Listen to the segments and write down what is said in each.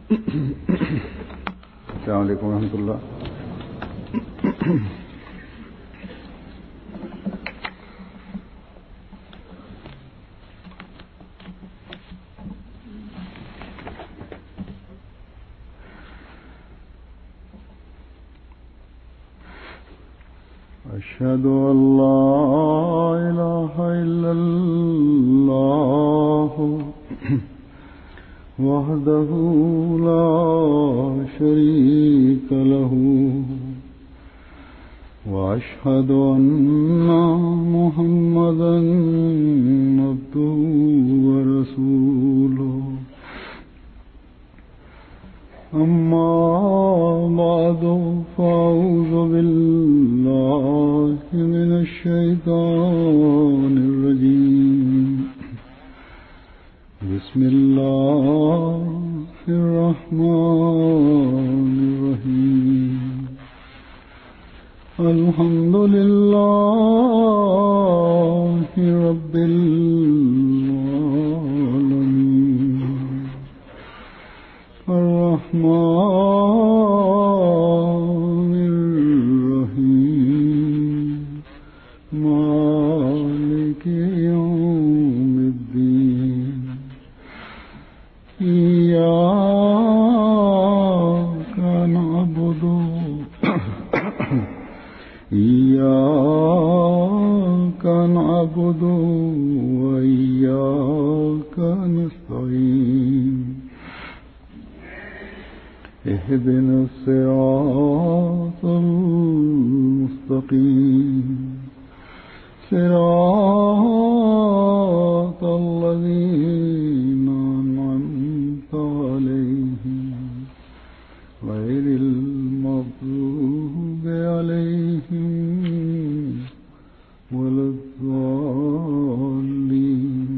السلام عليكم ورحمة الله أشهد أن لا إله إلا الله وحده لا شريك له وأشهد أن محمدا عبده ورسوله أما بعد فأعوذ بالله من الشيطان الرجيم بسم الله الرحمن الرحيم الحمد لله رب العالمين الرحمن الرحيم مالك يوم الدين إياك نعبد إياك نعبد وإياك نستعين اهدنا الصراط المستقيم صراط الذين أنعمت عليهم غير المغضوب عليهم ولا الضالين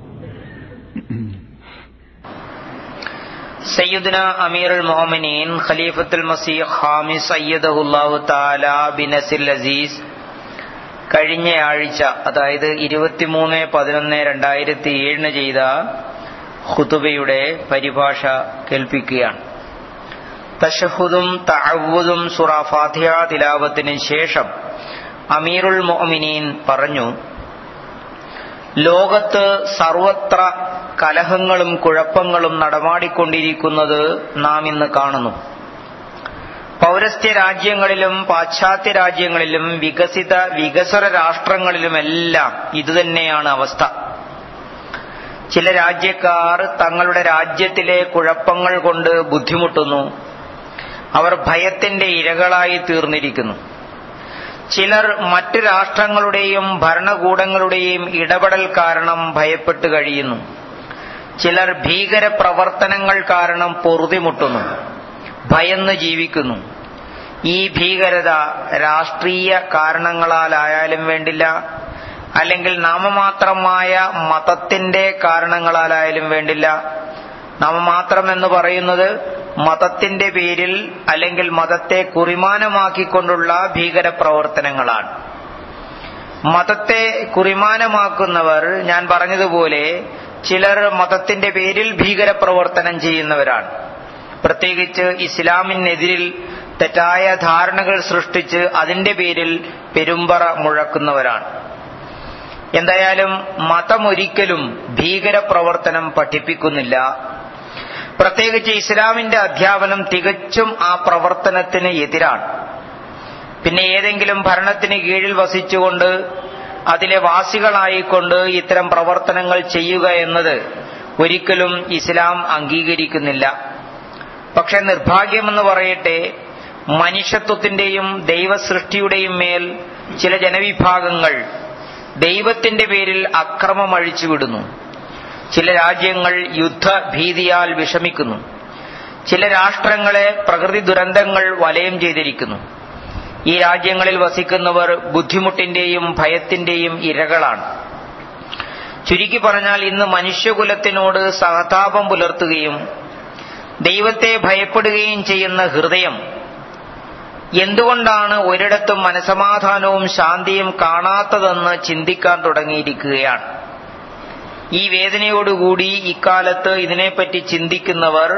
സയ്യിദ്ന അമീർ മോമിനീൻ ഖലീഫത്തുൽ മസീഹ് James അയ്യദഹുല്ലാഹു താല ബിനസിൽ അസീസ് കഴിഞ്ഞ ആഴ്ച അതായത് ഇരുപത്തിമൂന്ന് പതിനൊന്ന് രണ്ടായിരത്തി ഏഴിന് ചെയ്ത ഖുതുബയുടെ പരിഭാഷ കേൾപ്പിക്കുകയാണ് തഷഹുദും തഅവ്വുദും സുറ ഫാത്തിഹ തിലാവത്തിന് ശേഷം അമീറുൽ മോമിനീൻ പറഞ്ഞു ലോകത്ത് സർവത്ര കലഹങ്ങളും കുഴപ്പങ്ങളും നടമാടിക്കൊണ്ടിരിക്കുന്നത് നാം ഇന്ന് കാണുന്നു പൗരസ്ത്യ രാജ്യങ്ങളിലും പാശ്ചാത്യ രാജ്യങ്ങളിലും വികസിത വികസ്വര രാഷ്ട്രങ്ങളിലുമെല്ലാം ഇതുതന്നെയാണ് അവസ്ഥ ചില രാജ്യക്കാർ തങ്ങളുടെ രാജ്യത്തിലെ കുഴപ്പങ്ങൾ കൊണ്ട് ബുദ്ധിമുട്ടുന്നു അവർ ഭയത്തിന്റെ ഇരകളായി തീർന്നിരിക്കുന്നു ചിലർ മറ്റു രാഷ്ട്രങ്ങളുടെയും ഭരണകൂടങ്ങളുടെയും ഇടപെടൽ കാരണം ഭയപ്പെട്ട് കഴിയുന്നു ചിലർ ഭീകര പ്രവർത്തനങ്ങൾ കാരണം പൊറുതിമുട്ടുന്നു ഭയന്ന് ജീവിക്കുന്നു ഈ ഭീകരത രാഷ്ട്രീയ കാരണങ്ങളാലായാലും വേണ്ടില്ല അല്ലെങ്കിൽ നാമമാത്രമായ മതത്തിന്റെ കാരണങ്ങളാലായാലും വേണ്ടില്ല നാമമാത്രം എന്ന് പറയുന്നത് മതത്തിന്റെ പേരിൽ അല്ലെങ്കിൽ മതത്തെ കുറിമാനമാക്കിക്കൊണ്ടുള്ള ഭീകര പ്രവർത്തനങ്ങളാണ് മതത്തെ കുറിമാനമാക്കുന്നവർ ഞാൻ പറഞ്ഞതുപോലെ ചിലർ മതത്തിന്റെ പേരിൽ ഭീകര പ്രവർത്തനം ചെയ്യുന്നവരാണ് പ്രത്യേകിച്ച് ഇസ്ലാമിനെതിരിൽ തെറ്റായ ധാരണകൾ സൃഷ്ടിച്ച് അതിന്റെ പേരിൽ പെരുമ്പറ മുഴക്കുന്നവരാണ് എന്തായാലും മതം ഒരിക്കലും ഭീകര പ്രവർത്തനം പഠിപ്പിക്കുന്നില്ല പ്രത്യേകിച്ച് ഇസ്ലാമിന്റെ അധ്യാപനം തികച്ചും ആ പ്രവർത്തനത്തിന് എതിരാണ് പിന്നെ ഏതെങ്കിലും ഭരണത്തിന് കീഴിൽ വസിച്ചുകൊണ്ട് അതിലെ വാസികളായിക്കൊണ്ട് ഇത്തരം പ്രവർത്തനങ്ങൾ ചെയ്യുക എന്നത് ഒരിക്കലും ഇസ്ലാം അംഗീകരിക്കുന്നില്ല പക്ഷെ നിർഭാഗ്യമെന്ന് പറയട്ടെ മനുഷ്യത്വത്തിന്റെയും ദൈവസൃഷ്ടിയുടെയും മേൽ ചില ജനവിഭാഗങ്ങൾ ദൈവത്തിന്റെ പേരിൽ അക്രമം അഴിച്ചുവിടുന്നു ചില രാജ്യങ്ങൾ യുദ്ധഭീതിയാൽ വിഷമിക്കുന്നു ചില രാഷ്ട്രങ്ങളെ പ്രകൃതി ദുരന്തങ്ങൾ വലയം ചെയ്തിരിക്കുന്നു ഈ രാജ്യങ്ങളിൽ വസിക്കുന്നവർ ബുദ്ധിമുട്ടിന്റെയും ഭയത്തിന്റെയും ഇരകളാണ് ചുരുക്കി പറഞ്ഞാൽ ഇന്ന് മനുഷ്യകുലത്തിനോട് സഹതാപം പുലർത്തുകയും ദൈവത്തെ ഭയപ്പെടുകയും ചെയ്യുന്ന ഹൃദയം എന്തുകൊണ്ടാണ് ഒരിടത്തും മനസമാധാനവും ശാന്തിയും കാണാത്തതെന്ന് ചിന്തിക്കാൻ തുടങ്ങിയിരിക്കുകയാണ് ഈ വേദനയോടുകൂടി ഇക്കാലത്ത് ഇതിനെപ്പറ്റി ചിന്തിക്കുന്നവർ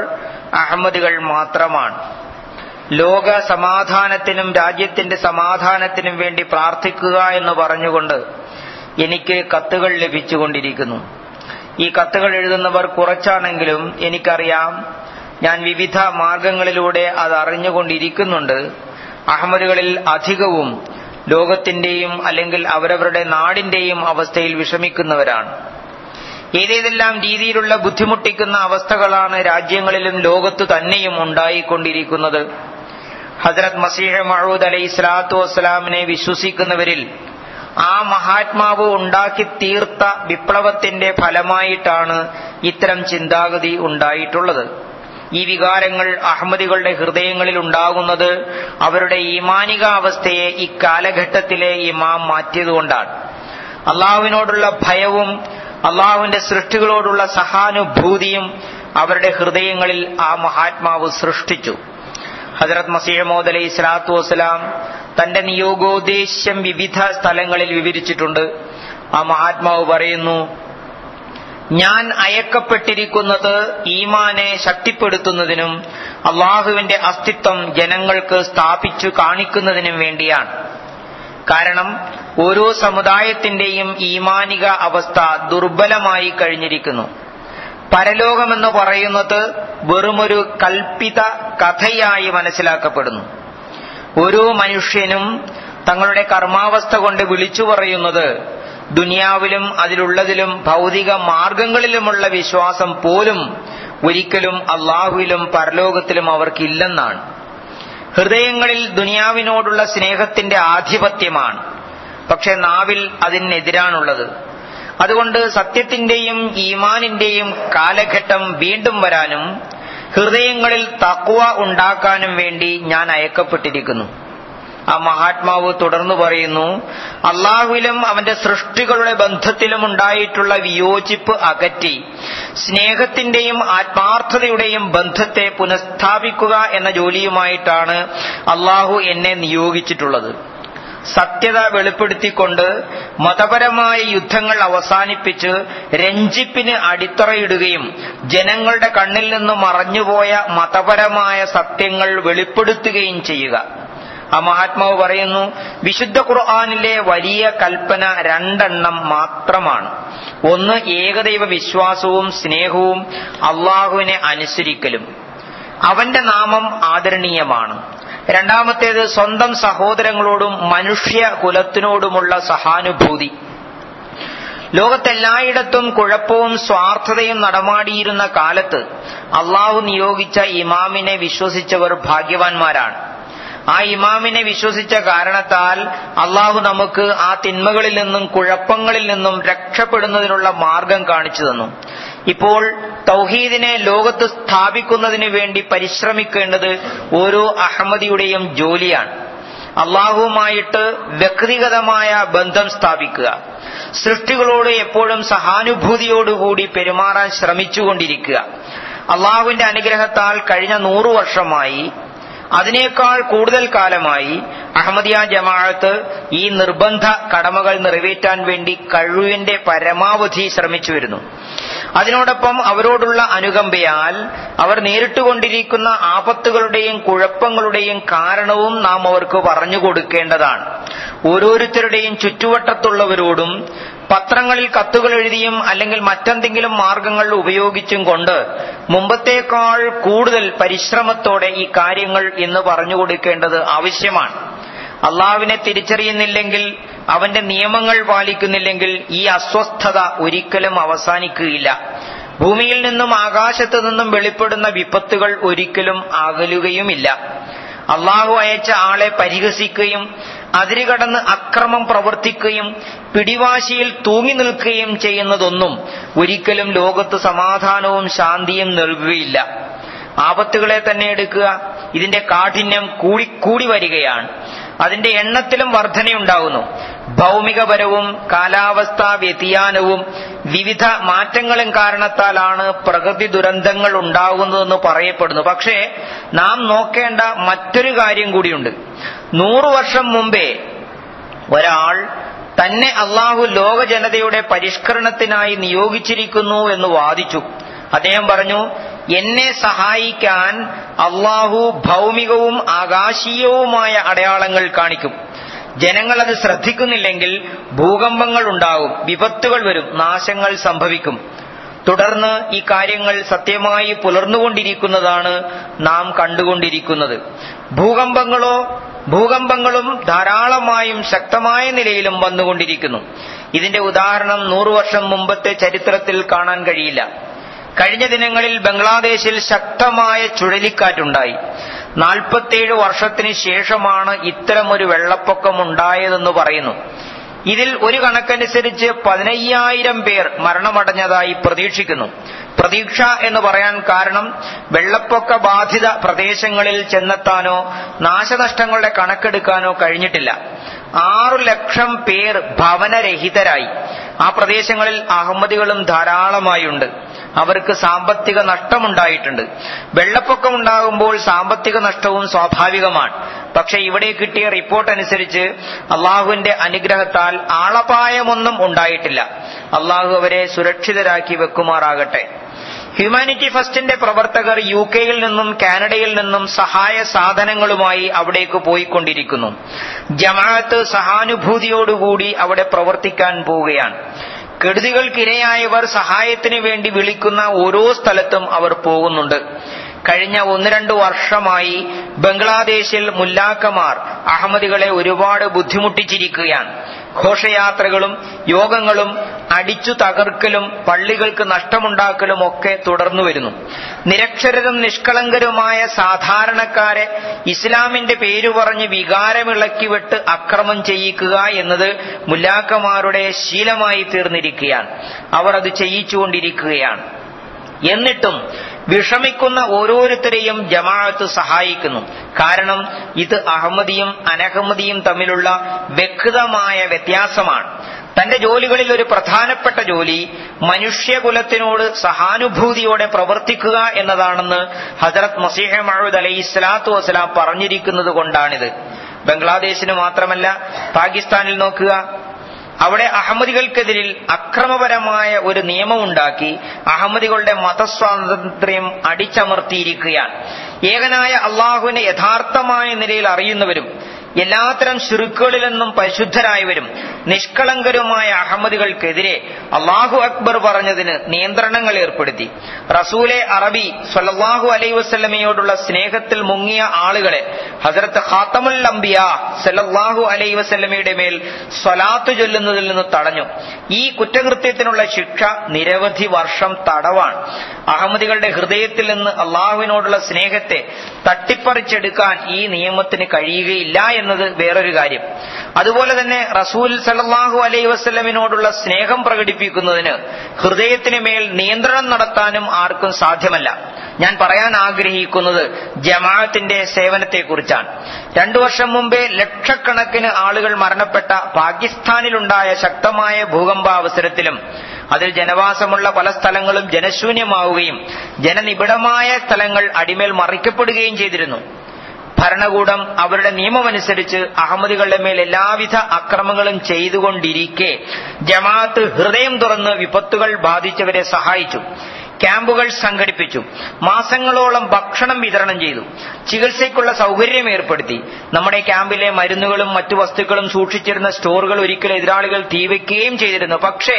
അഹമ്മദികൾ മാത്രമാണ് ലോക സമാധാനത്തിനും രാജ്യത്തിന്റെ സമാധാനത്തിനും വേണ്ടി പ്രാർത്ഥിക്കുക എന്ന് പറഞ്ഞുകൊണ്ട് എനിക്ക് കത്തുകൾ ലഭിച്ചുകൊണ്ടിരിക്കുന്നു ഈ കത്തുകൾ എഴുതുന്നവർ കുറച്ചാണെങ്കിലും എനിക്കറിയാം ഞാൻ വിവിധ മാർഗങ്ങളിലൂടെ അത് അറിഞ്ഞുകൊണ്ടിരിക്കുന്നുണ്ട് അഹമ്മദുകളിൽ അധികവും ലോകത്തിന്റെയും അല്ലെങ്കിൽ അവരവരുടെ നാടിന്റെയും അവസ്ഥയിൽ വിഷമിക്കുന്നവരാണ് ഏതേതെല്ലാം രീതിയിലുള്ള ബുദ്ധിമുട്ടിക്കുന്ന അവസ്ഥകളാണ് രാജ്യങ്ങളിലും ലോകത്തു തന്നെയും ഉണ്ടായിക്കൊണ്ടിരിക്കുന്നത് ഹസരത് മസീഹ് മഹൂദ് അലൈഹി സ്വലാത്തു വസ്സലാമിനെ വിശ്വസിക്കുന്നവരിൽ ആ മഹാത്മാവ് ഉണ്ടാക്കി തീർത്ത വിപ്ലവത്തിന്റെ ഫലമായിട്ടാണ് ഇത്തരം ചിന്താഗതി ഉണ്ടായിട്ടുള്ളത് ഈ വികാരങ്ങൾ അഹമ്മദികളുടെ ഹൃദയങ്ങളിൽ ഉണ്ടാകുന്നത് അവരുടെ ഈമാനിക അവസ്ഥയെ ഇക്കാലഘട്ടത്തിലെ ഇമാം മാറ്റിയതുകൊണ്ടാണ് അള്ളാഹുവിനോടുള്ള ഭയവും അള്ളാഹുവിന്റെ സൃഷ്ടികളോടുള്ള സഹാനുഭൂതിയും അവരുടെ ഹൃദയങ്ങളിൽ ആ മഹാത്മാവ് സൃഷ്ടിച്ചു ഹജറത് മസീഹമോദ് അലൈഹി സ്വലാത്തു വസ്സലാം തന്റെ നിയോഗോദ്ദേശ്യം വിവിധ സ്ഥലങ്ങളിൽ വിവരിച്ചിട്ടുണ്ട് ആ മഹാത്മാവ് പറയുന്നു ഞാൻ അയക്കപ്പെട്ടിരിക്കുന്നത് ഈമാനെ ശക്തിപ്പെടുത്തുന്നതിനും അള്ളാഹുവിന്റെ അസ്തിത്വം ജനങ്ങൾക്ക് സ്ഥാപിച്ചു കാണിക്കുന്നതിനും വേണ്ടിയാണ് കാരണം ഓരോ സമുദായത്തിന്റെയും ഈമാനിക അവസ്ഥ ദുർബലമായി കഴിഞ്ഞിരിക്കുന്നു പരലോകമെന്ന് പറയുന്നത് വെറുമൊരു കൽപ്പിത കഥയായി മനസ്സിലാക്കപ്പെടുന്നു ഓരോ മനുഷ്യനും തങ്ങളുടെ കർമാവസ്ഥ കൊണ്ട് വിളിച്ചു പറയുന്നത് ദുനിയാവിലും അതിലുള്ളതിലും ഭൗതിക മാർഗങ്ങളിലുമുള്ള വിശ്വാസം പോലും ഒരിക്കലും അള്ളാഹുവിലും പരലോകത്തിലും അവർക്കില്ലെന്നാണ് ഹൃദയങ്ങളിൽ ദുനിയാവിനോടുള്ള സ്നേഹത്തിന്റെ ആധിപത്യമാണ് പക്ഷെ നാവിൽ അതിനെതിരാണുള്ളത് അതുകൊണ്ട് സത്യത്തിന്റെയും ഈമാനിന്റെയും കാലഘട്ടം വീണ്ടും വരാനും ഹൃദയങ്ങളിൽ തക്വ ഉണ്ടാക്കാനും വേണ്ടി ഞാൻ അയക്കപ്പെട്ടിരിക്കുന്നു ആ മഹാത്മാവ് തുടർന്നു പറയുന്നു അള്ളാഹുവിലും അവന്റെ സൃഷ്ടികളുടെ ബന്ധത്തിലും ഉണ്ടായിട്ടുള്ള വിയോജിപ്പ് അകറ്റി സ്നേഹത്തിന്റെയും ആത്മാർത്ഥതയുടെയും ബന്ധത്തെ പുനഃസ്ഥാപിക്കുക എന്ന ജോലിയുമായിട്ടാണ് അള്ളാഹു എന്നെ നിയോഗിച്ചിട്ടുള്ളത് സത്യത വെളിപ്പെടുത്തിക്കൊണ്ട് മതപരമായ യുദ്ധങ്ങൾ അവസാനിപ്പിച്ച് രഞ്ജിപ്പിന് അടിത്തറയിടുകയും ജനങ്ങളുടെ കണ്ണിൽ നിന്ന് മറഞ്ഞുപോയ മതപരമായ സത്യങ്ങൾ വെളിപ്പെടുത്തുകയും ചെയ്യുക ആ മഹാത്മാവ് പറയുന്നു വിശുദ്ധ ഖുർആാനിലെ വലിയ കൽപ്പന രണ്ടെണ്ണം മാത്രമാണ് ഒന്ന് ഏകദൈവ വിശ്വാസവും സ്നേഹവും അള്ളാഹുവിനെ അനുസരിക്കലും അവന്റെ നാമം ആദരണീയമാണ് രണ്ടാമത്തേത് സ്വന്തം സഹോദരങ്ങളോടും മനുഷ്യ കുലത്തിനോടുമുള്ള സഹാനുഭൂതി ലോകത്തെല്ലായിടത്തും കുഴപ്പവും സ്വാർത്ഥതയും നടമാടിയിരുന്ന കാലത്ത് അള്ളാഹു നിയോഗിച്ച ഇമാമിനെ വിശ്വസിച്ചവർ ഭാഗ്യവാന്മാരാണ് ആ ഇമാമിനെ വിശ്വസിച്ച കാരണത്താൽ അള്ളാഹു നമുക്ക് ആ തിന്മകളിൽ നിന്നും കുഴപ്പങ്ങളിൽ നിന്നും രക്ഷപ്പെടുന്നതിനുള്ള മാർഗം കാണിച്ചു തന്നു ഇപ്പോൾ തൗഹീദിനെ ലോകത്ത് സ്ഥാപിക്കുന്നതിന് വേണ്ടി പരിശ്രമിക്കേണ്ടത് ഓരോ അഹമ്മദിയുടെയും ജോലിയാണ് അള്ളാഹുവുമായിട്ട് വ്യക്തിഗതമായ ബന്ധം സ്ഥാപിക്കുക സൃഷ്ടികളോട് എപ്പോഴും സഹാനുഭൂതിയോടുകൂടി പെരുമാറാൻ ശ്രമിച്ചുകൊണ്ടിരിക്കുക അള്ളാഹുവിന്റെ അനുഗ്രഹത്താൽ കഴിഞ്ഞ നൂറു വർഷമായി അതിനേക്കാൾ കൂടുതൽ കാലമായി അഹമ്മദിയ ജമാഅത്ത് ഈ നിർബന്ധ കടമകൾ നിറവേറ്റാൻ വേണ്ടി കഴിവിന്റെ പരമാവധി ശ്രമിച്ചു വരുന്നു അതിനോടൊപ്പം അവരോടുള്ള അനുകമ്പയാൽ അവർ നേരിട്ടുകൊണ്ടിരിക്കുന്ന ആപത്തുകളുടെയും കുഴപ്പങ്ങളുടെയും കാരണവും നാം അവർക്ക് പറഞ്ഞു കൊടുക്കേണ്ടതാണ് ഓരോരുത്തരുടെയും ചുറ്റുവട്ടത്തുള്ളവരോടും പത്രങ്ങളിൽ കത്തുകൾ എഴുതിയും അല്ലെങ്കിൽ മറ്റെന്തെങ്കിലും മാർഗങ്ങൾ ഉപയോഗിച്ചും കൊണ്ട് മുമ്പത്തേക്കാൾ കൂടുതൽ പരിശ്രമത്തോടെ ഈ കാര്യങ്ങൾ എന്ന് പറഞ്ഞു കൊടുക്കേണ്ടത് ആവശ്യമാണ് അള്ളാവിനെ തിരിച്ചറിയുന്നില്ലെങ്കിൽ അവന്റെ നിയമങ്ങൾ പാലിക്കുന്നില്ലെങ്കിൽ ഈ അസ്വസ്ഥത ഒരിക്കലും അവസാനിക്കുകയില്ല ഭൂമിയിൽ നിന്നും ആകാശത്തു നിന്നും വെളിപ്പെടുന്ന വിപത്തുകൾ ഒരിക്കലും അകലുകയുമില്ല അള്ളാഹു അയച്ച ആളെ പരിഹസിക്കുകയും അതിരുകടന്ന് അക്രമം പ്രവർത്തിക്കുകയും പിടിവാശിയിൽ തൂങ്ങി നിൽക്കുകയും ചെയ്യുന്നതൊന്നും ഒരിക്കലും ലോകത്ത് സമാധാനവും ശാന്തിയും നൽകുകയില്ല ആപത്തുകളെ തന്നെ എടുക്കുക ഇതിന്റെ കാഠിന്യം കൂടി കൂടി വരികയാണ് അതിന്റെ എണ്ണത്തിലും വർധനയുണ്ടാകുന്നു ഭൗമികപരവും കാലാവസ്ഥാ വ്യതിയാനവും വിവിധ മാറ്റങ്ങളും കാരണത്താലാണ് പ്രകൃതി ദുരന്തങ്ങൾ ഉണ്ടാകുന്നതെന്ന് പറയപ്പെടുന്നു പക്ഷേ നാം നോക്കേണ്ട മറ്റൊരു കാര്യം കൂടിയുണ്ട് നൂറു വർഷം മുമ്പേ ഒരാൾ തന്നെ അള്ളാഹു ലോക ജനതയുടെ പരിഷ്കരണത്തിനായി നിയോഗിച്ചിരിക്കുന്നു എന്ന് വാദിച്ചു അദ്ദേഹം പറഞ്ഞു എന്നെ സഹായിക്കാൻ അള്ളാഹു ഭൗമികവും ആകാശീയവുമായ അടയാളങ്ങൾ കാണിക്കും ജനങ്ങൾ അത് ശ്രദ്ധിക്കുന്നില്ലെങ്കിൽ ഭൂകമ്പങ്ങൾ ഉണ്ടാകും വിപത്തുകൾ വരും നാശങ്ങൾ സംഭവിക്കും തുടർന്ന് ഈ കാര്യങ്ങൾ സത്യമായി പുലർന്നുകൊണ്ടിരിക്കുന്നതാണ് നാം കണ്ടുകൊണ്ടിരിക്കുന്നത് ഭൂകമ്പങ്ങളോ ഭൂകമ്പങ്ങളും ധാരാളമായും ശക്തമായ നിലയിലും വന്നുകൊണ്ടിരിക്കുന്നു ഇതിന്റെ ഉദാഹരണം നൂറു വർഷം മുമ്പത്തെ ചരിത്രത്തിൽ കാണാൻ കഴിയില്ല കഴിഞ്ഞ ദിനങ്ങളിൽ ബംഗ്ലാദേശിൽ ശക്തമായ ചുഴലിക്കാറ്റുണ്ടായി നാൽപ്പത്തിയേഴ് വർഷത്തിന് ശേഷമാണ് ഇത്തരമൊരു വെള്ളപ്പൊക്കം ഉണ്ടായതെന്ന് പറയുന്നു ഇതിൽ ഒരു കണക്കനുസരിച്ച് പതിനയ്യായിരം പേർ മരണമടഞ്ഞതായി പ്രതീക്ഷിക്കുന്നു പ്രതീക്ഷ എന്ന് പറയാൻ കാരണം വെള്ളപ്പൊക്ക ബാധിത പ്രദേശങ്ങളിൽ ചെന്നെത്താനോ നാശനഷ്ടങ്ങളുടെ കണക്കെടുക്കാനോ കഴിഞ്ഞിട്ടില്ല ആറു ലക്ഷം പേർ ഭവനരഹിതരായി ആ പ്രദേശങ്ങളിൽ അഹമ്മദികളും ധാരാളമായുണ്ട് അവർക്ക് സാമ്പത്തിക നഷ്ടമുണ്ടായിട്ടുണ്ട് വെള്ളപ്പൊക്കം ഉണ്ടാകുമ്പോൾ സാമ്പത്തിക നഷ്ടവും സ്വാഭാവികമാണ് പക്ഷെ ഇവിടെ കിട്ടിയ റിപ്പോർട്ട് അനുസരിച്ച് അള്ളാഹുവിന്റെ അനുഗ്രഹത്താൽ ആളപായമൊന്നും ഉണ്ടായിട്ടില്ല അള്ളാഹു അവരെ സുരക്ഷിതരാക്കി വെക്കുമാറാകട്ടെ ഹ്യൂമാനിറ്റി ഫസ്റ്റിന്റെ പ്രവർത്തകർ യു കെയിൽ നിന്നും കാനഡയിൽ നിന്നും സഹായ സാധനങ്ങളുമായി അവിടേക്ക് പോയിക്കൊണ്ടിരിക്കുന്നു ജമാഅത്ത് സഹാനുഭൂതിയോടുകൂടി അവിടെ പ്രവർത്തിക്കാൻ പോവുകയാണ് കെടുതികൾക്കിരയായവർ സഹായത്തിന് വേണ്ടി വിളിക്കുന്ന ഓരോ സ്ഥലത്തും അവർ പോകുന്നുണ്ട് കഴിഞ്ഞ ഒന്ന് രണ്ട് വർഷമായി ബംഗ്ലാദേശിൽ മുല്ലാക്കമാർ അഹമ്മദികളെ ഒരുപാട് ബുദ്ധിമുട്ടിച്ചിരിക്കുകയാണ് ഘോഷയാത്രകളും യോഗങ്ങളും അടിച്ചു തകർക്കലും പള്ളികൾക്ക് നഷ്ടമുണ്ടാക്കലും ഒക്കെ തുടർന്നു വരുന്നു നിരക്ഷരരും നിഷ്കളങ്കരുമായ സാധാരണക്കാരെ ഇസ്ലാമിന്റെ പേരു പറഞ്ഞ് വികാരമിളക്കിവിട്ട് അക്രമം ചെയ്യിക്കുക എന്നത് മുല്ലാക്കമാരുടെ ശീലമായി തീർന്നിരിക്കുകയാണ് അവർ അത് ചെയ്യിച്ചുകൊണ്ടിരിക്കുകയാണ് എന്നിട്ടും വിഷമിക്കുന്ന ഓരോരുത്തരെയും ജമാഅത്ത് സഹായിക്കുന്നു കാരണം ഇത് അഹമ്മദിയും അനഹമ്മദിയും തമ്മിലുള്ള വ്യക്തമായ വ്യത്യാസമാണ് തന്റെ ജോലികളിൽ ഒരു പ്രധാനപ്പെട്ട ജോലി മനുഷ്യകുലത്തിനോട് സഹാനുഭൂതിയോടെ പ്രവർത്തിക്കുക എന്നതാണെന്ന് ഹജറത് മസീഹ മഹൂദ് അലൈഹി സ്വലാത്തു വസ്സലാം പറഞ്ഞിരിക്കുന്നത് കൊണ്ടാണിത് ബംഗ്ലാദേശിന് മാത്രമല്ല പാകിസ്ഥാനിൽ നോക്കുക അവിടെ അഹമ്മദികൾക്കെതിരിൽ അക്രമപരമായ ഒരു നിയമമുണ്ടാക്കി അഹമ്മദികളുടെ മതസ്വാതന്ത്ര്യം അടിച്ചമർത്തിയിരിക്കുകയാണ് ഏകനായ അള്ളാഹുവിനെ യഥാർത്ഥമായ നിലയിൽ അറിയുന്നവരും എല്ലാത്തരം ശുരുക്കുകളിൽ നിന്നും പരിശുദ്ധരായവരും നിഷ്കളങ്കരുമായ അഹമ്മദികൾക്കെതിരെ അള്ളാഹു അക്ബർ പറഞ്ഞതിന് നിയന്ത്രണങ്ങൾ ഏർപ്പെടുത്തി റസൂലെ അറബി സല്ലാഹു അലൈ വസ്ലമയോടുള്ള സ്നേഹത്തിൽ മുങ്ങിയ ആളുകളെ ഹസരത്ത് ഖാത്തമുൽ അംബിയ സല്ലാഹു അലൈ വസ്ലമയുടെ മേൽ സ്വലാത്ത് ചൊല്ലുന്നതിൽ നിന്ന് തടഞ്ഞു ഈ കുറ്റകൃത്യത്തിനുള്ള ശിക്ഷ നിരവധി വർഷം തടവാണ് അഹമ്മദികളുടെ ഹൃദയത്തിൽ നിന്ന് അള്ളാഹുവിനോടുള്ള സ്നേഹത്തെ തട്ടിപ്പറിച്ചെടുക്കാൻ ഈ നിയമത്തിന് കഴിയുകയില്ല എന്നത് വേറൊരു കാര്യം അതുപോലെ തന്നെ റസൂൽ സല്ലാഹു അലൈ വസ്ലമിനോടുള്ള സ്നേഹം പ്രകടിപ്പിക്കുന്നതിന് ഹൃദയത്തിന് മേൽ നിയന്ത്രണം നടത്താനും ആർക്കും സാധ്യമല്ല ഞാൻ പറയാൻ ആഗ്രഹിക്കുന്നത് ജമാഅത്തിന്റെ സേവനത്തെക്കുറിച്ചാണ് രണ്ടു വർഷം മുമ്പേ ലക്ഷക്കണക്കിന് ആളുകൾ മരണപ്പെട്ട പാകിസ്ഥാനിലുണ്ടായ ശക്തമായ ഭൂകമ്പാവസരത്തിലും അതിൽ ജനവാസമുള്ള പല സ്ഥലങ്ങളും ജനശൂന്യമാവുകയും ജനനിബിഡമായ സ്ഥലങ്ങൾ അടിമേൽ മറിക്കപ്പെടുകയും ചെയ്തിരുന്നു ഭരണകൂടം അവരുടെ നിയമമനുസരിച്ച് അഹമ്മദികളുടെ മേൽ എല്ലാവിധ അക്രമങ്ങളും ചെയ്തുകൊണ്ടിരിക്കെ ജമാഅത്ത് ഹൃദയം തുറന്ന് വിപത്തുകൾ ബാധിച്ചവരെ സഹായിച്ചു ക്യാമ്പുകൾ സംഘടിപ്പിച്ചു മാസങ്ങളോളം ഭക്ഷണം വിതരണം ചെയ്തു ചികിത്സയ്ക്കുള്ള സൗകര്യം ഏർപ്പെടുത്തി നമ്മുടെ ക്യാമ്പിലെ മരുന്നുകളും മറ്റു വസ്തുക്കളും സൂക്ഷിച്ചിരുന്ന സ്റ്റോറുകൾ ഒരിക്കൽ എതിരാളികൾ തീവയ്ക്കുകയും ചെയ്തിരുന്നു പക്ഷേ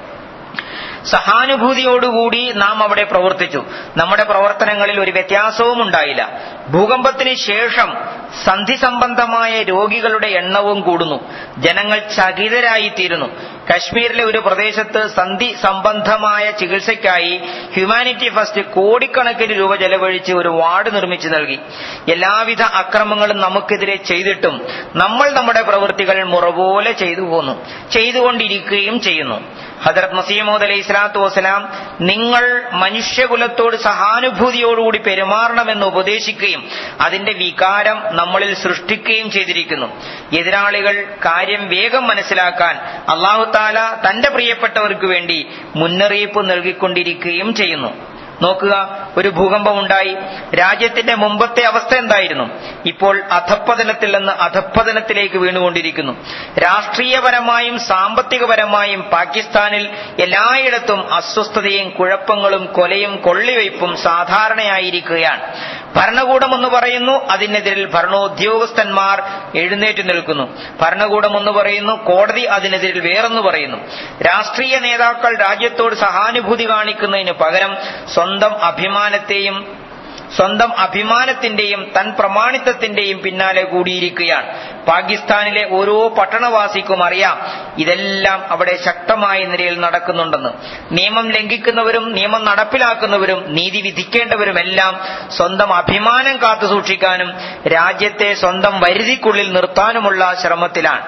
സഹാനുഭൂതിയോടുകൂടി നാം അവിടെ പ്രവർത്തിച്ചു നമ്മുടെ പ്രവർത്തനങ്ങളിൽ ഒരു വ്യത്യാസവും ഉണ്ടായില്ല ഭൂകമ്പത്തിന് ശേഷം സന്ധി സംബന്ധമായ രോഗികളുടെ എണ്ണവും കൂടുന്നു ജനങ്ങൾ ചകിതരായിത്തീരുന്നു കശ്മീരിലെ ഒരു പ്രദേശത്ത് സന്ധി സംബന്ധമായ ചികിത്സയ്ക്കായി ഹ്യൂമാനിറ്റി ഫസ്റ്റ് കോടിക്കണക്കിന് രൂപ ചെലവഴിച്ച് ഒരു വാർഡ് നിർമ്മിച്ചു നൽകി എല്ലാവിധ അക്രമങ്ങളും നമുക്കെതിരെ ചെയ്തിട്ടും നമ്മൾ നമ്മുടെ പ്രവൃത്തികൾ മുറപോലെ ചെയ്തു പോന്നു ചെയ്തുകൊണ്ടിരിക്കുകയും ചെയ്യുന്നു ഹജറത് മസീമോദ് അലൈഹി സ്വലാത്തു വസ്സലാം നിങ്ങൾ മനുഷ്യകുലത്തോട് സഹാനുഭൂതിയോടുകൂടി പെരുമാറണമെന്ന് ഉപദേശിക്കുകയും അതിന്റെ വികാരം നമ്മളിൽ സൃഷ്ടിക്കുകയും ചെയ്തിരിക്കുന്നു എതിരാളികൾ കാര്യം വേഗം മനസ്സിലാക്കാൻ അള്ളാഹു താല തന്റെ പ്രിയപ്പെട്ടവർക്ക് വേണ്ടി മുന്നറിയിപ്പ് നൽകിക്കൊണ്ടിരിക്കുകയും ചെയ്യുന്നു നോക്കുക ഒരു ഭൂകമ്പം ഉണ്ടായി രാജ്യത്തിന്റെ മുമ്പത്തെ അവസ്ഥ എന്തായിരുന്നു ഇപ്പോൾ അധപ്പതനത്തിൽ നിന്ന് അധപ്പതനത്തിലേക്ക് വീണുകൊണ്ടിരിക്കുന്നു രാഷ്ട്രീയപരമായും സാമ്പത്തികപരമായും പാകിസ്ഥാനിൽ എല്ലായിടത്തും അസ്വസ്ഥതയും കുഴപ്പങ്ങളും കൊലയും കൊള്ളിവയ്പും സാധാരണയായിരിക്കുകയാണ് ഭരണകൂടം എന്ന് പറയുന്നു അതിനെതിരിൽ ഭരണോദ്യോഗസ്ഥന്മാർ എഴുന്നേറ്റ് നിൽക്കുന്നു ഭരണകൂടം എന്ന് പറയുന്നു കോടതി അതിനെതിരിൽ വേറെന്ന് പറയുന്നു രാഷ്ട്രീയ നേതാക്കൾ രാജ്യത്തോട് സഹാനുഭൂതി കാണിക്കുന്നതിന് പകരം സ്വന്തം അഭിമാനത്തെയും സ്വന്തം അഭിമാനത്തിന്റെയും തൻ പ്രമാണിത്വത്തിന്റെയും പിന്നാലെ കൂടിയിരിക്കുകയാണ് പാകിസ്ഥാനിലെ ഓരോ പട്ടണവാസിക്കും അറിയാം ഇതെല്ലാം അവിടെ ശക്തമായ നിലയിൽ നടക്കുന്നുണ്ടെന്ന് നിയമം ലംഘിക്കുന്നവരും നിയമം നടപ്പിലാക്കുന്നവരും നീതി വിധിക്കേണ്ടവരുമെല്ലാം സ്വന്തം അഭിമാനം കാത്തുസൂക്ഷിക്കാനും രാജ്യത്തെ സ്വന്തം വരുതിക്കുള്ളിൽ നിർത്താനുമുള്ള ശ്രമത്തിലാണ്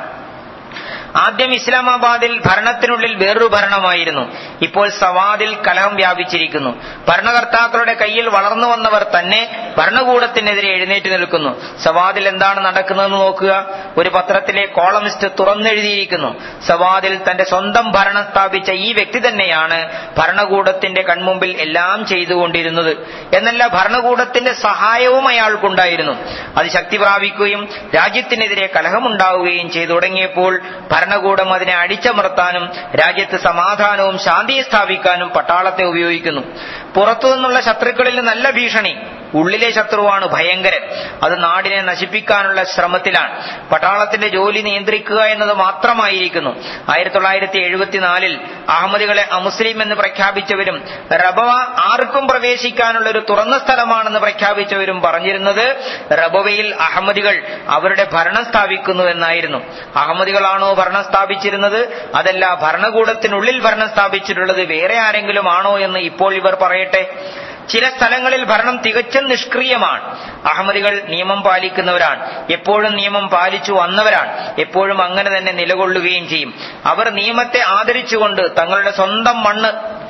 ആദ്യം ഇസ്ലാമാബാദിൽ ഭരണത്തിനുള്ളിൽ വേറൊരു ഭരണമായിരുന്നു ഇപ്പോൾ സവാദിൽ കലഹം വ്യാപിച്ചിരിക്കുന്നു ഭരണകർത്താക്കളുടെ കയ്യിൽ വളർന്നു വന്നവർ തന്നെ ഭരണകൂടത്തിനെതിരെ എഴുന്നേറ്റ് നിൽക്കുന്നു സവാദിൽ എന്താണ് നടക്കുന്നതെന്ന് നോക്കുക ഒരു പത്രത്തിലെ കോളമിസ്റ്റ് തുറന്നെഴുതിയിരിക്കുന്നു സവാദിൽ തന്റെ സ്വന്തം ഭരണം സ്ഥാപിച്ച ഈ വ്യക്തി തന്നെയാണ് ഭരണകൂടത്തിന്റെ കൺമുമ്പിൽ എല്ലാം ചെയ്തുകൊണ്ടിരുന്നത് എന്നല്ല ഭരണകൂടത്തിന്റെ സഹായവും അയാൾക്കുണ്ടായിരുന്നു അത് ശക്തി പ്രാപിക്കുകയും രാജ്യത്തിനെതിരെ കലഹമുണ്ടാവുകയും ചെയ്തു തുടങ്ങിയപ്പോൾ ഭരണകൂടം അതിനെ അടിച്ചമർത്താനും രാജ്യത്ത് സമാധാനവും ശാന്തിയും സ്ഥാപിക്കാനും പട്ടാളത്തെ ഉപയോഗിക്കുന്നു പുറത്തുനിന്നുള്ള ശത്രുക്കളിൽ നല്ല ഭീഷണി ഉള്ളിലെ ശത്രുവാണ് ഭയങ്കരൻ അത് നാടിനെ നശിപ്പിക്കാനുള്ള ശ്രമത്തിലാണ് പട്ടാളത്തിന്റെ ജോലി നിയന്ത്രിക്കുക എന്നത് മാത്രമായിരിക്കുന്നു ആയിരത്തി തൊള്ളായിരത്തി എഴുപത്തിനാലിൽ അഹമ്മദികളെ അമുസ്ലിം എന്ന് പ്രഖ്യാപിച്ചവരും റബവ ആർക്കും പ്രവേശിക്കാനുള്ള ഒരു തുറന്ന സ്ഥലമാണെന്ന് പ്രഖ്യാപിച്ചവരും പറഞ്ഞിരുന്നത് റബവയിൽ അഹമ്മദികൾ അവരുടെ ഭരണം സ്ഥാപിക്കുന്നു എന്നായിരുന്നു അഹമ്മദികളാണോ ഭരണം സ്ഥാപിച്ചിരുന്നത് അതല്ല ഭരണകൂടത്തിനുള്ളിൽ ഭരണം സ്ഥാപിച്ചിട്ടുള്ളത് വേറെ ആരെങ്കിലും ആണോ എന്ന് ഇപ്പോൾ ഇവർ പറയട്ടെ ചില സ്ഥലങ്ങളിൽ ഭരണം തികച്ചും നിഷ്ക്രിയമാണ് അഹമ്മദികൾ നിയമം പാലിക്കുന്നവരാണ് എപ്പോഴും നിയമം പാലിച്ചു വന്നവരാണ് എപ്പോഴും അങ്ങനെ തന്നെ നിലകൊള്ളുകയും ചെയ്യും അവർ നിയമത്തെ ആദരിച്ചുകൊണ്ട് തങ്ങളുടെ സ്വന്തം മണ്ണ്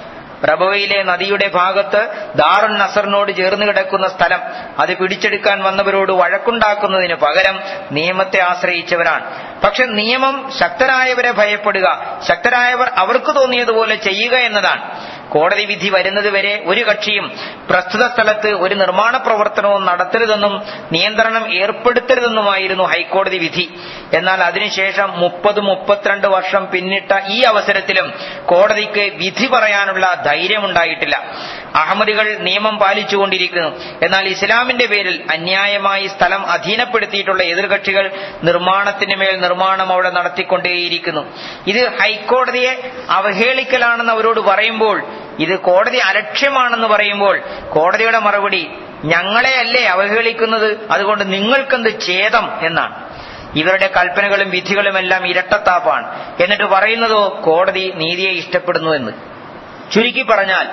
റബവയിലെ നദിയുടെ ഭാഗത്ത് ദാറുൻ നസറിനോട് ചേർന്ന് കിടക്കുന്ന സ്ഥലം അത് പിടിച്ചെടുക്കാൻ വന്നവരോട് വഴക്കുണ്ടാക്കുന്നതിന് പകരം നിയമത്തെ ആശ്രയിച്ചവരാണ് പക്ഷെ നിയമം ശക്തരായവരെ ഭയപ്പെടുക ശക്തരായവർ അവർക്ക് തോന്നിയതുപോലെ ചെയ്യുക എന്നതാണ് കോടതി വിധി വരുന്നത് വരെ ഒരു കക്ഷിയും പ്രസ്തുത സ്ഥലത്ത് ഒരു നിർമ്മാണ പ്രവർത്തനവും നടത്തരുതെന്നും നിയന്ത്രണം ഏർപ്പെടുത്തരുതെന്നുമായിരുന്നു ഹൈക്കോടതി വിധി എന്നാൽ അതിനുശേഷം മുപ്പത് മുപ്പത്തിരണ്ട് വർഷം പിന്നിട്ട ഈ അവസരത്തിലും കോടതിക്ക് വിധി പറയാനുള്ള ധൈര്യമുണ്ടായിട്ടില്ല അഹമ്മദികൾ നിയമം പാലിച്ചുകൊണ്ടിരിക്കുന്നു എന്നാൽ ഇസ്ലാമിന്റെ പേരിൽ അന്യായമായി സ്ഥലം അധീനപ്പെടുത്തിയിട്ടുള്ള എതിർകക്ഷികൾ നിർമ്മാണത്തിന് മേൽ നിർമ്മാണം അവിടെ നടത്തിക്കൊണ്ടേയിരിക്കുന്നു ഇത് ഹൈക്കോടതിയെ അവഹേളിക്കലാണെന്ന് അവരോട് പറയുമ്പോൾ ഇത് കോടതി അലക്ഷ്യമാണെന്ന് പറയുമ്പോൾ കോടതിയുടെ മറുപടി ഞങ്ങളെയല്ലേ അവഹേളിക്കുന്നത് അതുകൊണ്ട് നിങ്ങൾക്കെന്ത് ഛേദം എന്നാണ് ഇവരുടെ കൽപ്പനകളും വിധികളുമെല്ലാം ഇരട്ടത്താപ്പാണ് എന്നിട്ട് പറയുന്നതോ കോടതി നീതിയെ ഇഷ്ടപ്പെടുന്നുവെന്ന് ചുരുക്കി പറഞ്ഞാൽ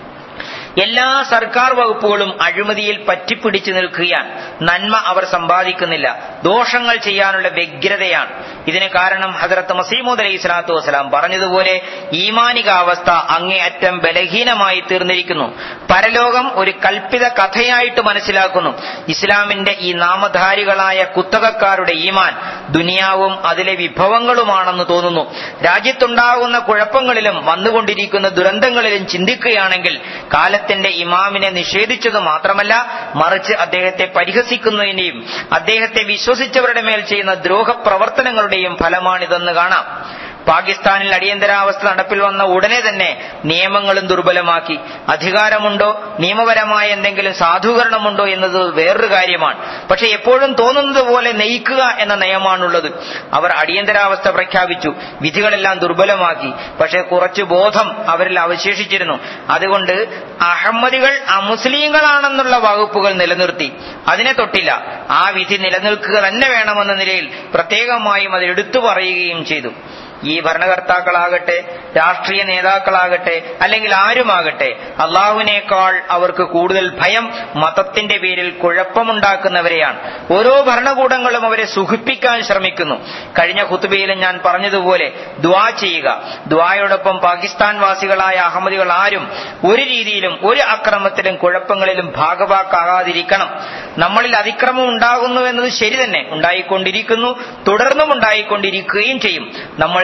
എല്ലാ സർക്കാർ വകുപ്പുകളും അഴിമതിയിൽ പറ്റിപ്പിടിച്ചു നിൽക്കുകയാണ് നന്മ അവർ സമ്പാദിക്കുന്നില്ല ദോഷങ്ങൾ ചെയ്യാനുള്ള വ്യഗ്രതയാണ് ഇതിന് കാരണം ഹസരത്ത് മസീമൂദ് അലൈഹി സ്വലാത്തു വസ്സലാം പറഞ്ഞതുപോലെ ഈമാനികാവസ്ഥ അങ്ങേയറ്റം ബലഹീനമായി തീർന്നിരിക്കുന്നു പരലോകം ഒരു കൽപ്പിത കഥയായിട്ട് മനസ്സിലാക്കുന്നു ഇസ്ലാമിന്റെ ഈ നാമധാരികളായ കുത്തകക്കാരുടെ ഈമാൻ ദുനിയാവും അതിലെ വിഭവങ്ങളുമാണെന്ന് തോന്നുന്നു രാജ്യത്തുണ്ടാകുന്ന കുഴപ്പങ്ങളിലും വന്നുകൊണ്ടിരിക്കുന്ന ദുരന്തങ്ങളിലും ചിന്തിക്കുകയാണെങ്കിൽ കാലത്തിന്റെ ഇമാമിനെ നിഷേധിച്ചത് മാത്രമല്ല മറിച്ച് അദ്ദേഹത്തെ പരിഹസിക്കുന്നതിന്റെയും അദ്ദേഹത്തെ വിശ്വസിച്ചവരുടെ മേൽ ചെയ്യുന്ന ദ്രോഹപ്രവർത്തനങ്ങളുടെയും ഫലമാണിതെന്ന് കാണാം പാകിസ്ഥാനിൽ അടിയന്തരാവസ്ഥ നടപ്പിൽ വന്ന ഉടനെ തന്നെ നിയമങ്ങളും ദുർബലമാക്കി അധികാരമുണ്ടോ നിയമപരമായ എന്തെങ്കിലും സാധൂകരണമുണ്ടോ എന്നത് വേറൊരു കാര്യമാണ് പക്ഷെ എപ്പോഴും തോന്നുന്നത് പോലെ നയിക്കുക എന്ന നയമാണുള്ളത് അവർ അടിയന്തരാവസ്ഥ പ്രഖ്യാപിച്ചു വിധികളെല്ലാം ദുർബലമാക്കി പക്ഷെ കുറച്ചു ബോധം അവരിൽ അവശേഷിച്ചിരുന്നു അതുകൊണ്ട് അഹമ്മദികൾ അമുസ്ലിങ്ങളാണെന്നുള്ള വകുപ്പുകൾ നിലനിർത്തി അതിനെ തൊട്ടില്ല ആ വിധി നിലനിൽക്കുക തന്നെ വേണമെന്ന നിലയിൽ പ്രത്യേകമായും അത് എടുത്തു പറയുകയും ചെയ്തു ഈ ഭരണകർത്താക്കളാകട്ടെ രാഷ്ട്രീയ നേതാക്കളാകട്ടെ അല്ലെങ്കിൽ ആരുമാകട്ടെ അള്ളാഹുവിനേക്കാൾ അവർക്ക് കൂടുതൽ ഭയം മതത്തിന്റെ പേരിൽ കുഴപ്പമുണ്ടാക്കുന്നവരെയാണ് ഓരോ ഭരണകൂടങ്ങളും അവരെ സുഖിപ്പിക്കാൻ ശ്രമിക്കുന്നു കഴിഞ്ഞ ഖുത്തുബയിലും ഞാൻ പറഞ്ഞതുപോലെ ദ്വാ ചെയ്യുക ദ്വായോടൊപ്പം പാകിസ്ഥാൻ വാസികളായ അഹമ്മദികൾ ആരും ഒരു രീതിയിലും ഒരു അക്രമത്തിലും കുഴപ്പങ്ങളിലും ഭാഗവാക്കാകാതിരിക്കണം നമ്മളിൽ അതിക്രമം ഉണ്ടാകുന്നു എന്നത് ശരി തന്നെ ഉണ്ടായിക്കൊണ്ടിരിക്കുന്നു തുടർന്നും ഉണ്ടായിക്കൊണ്ടിരിക്കുകയും ചെയ്യും നമ്മൾ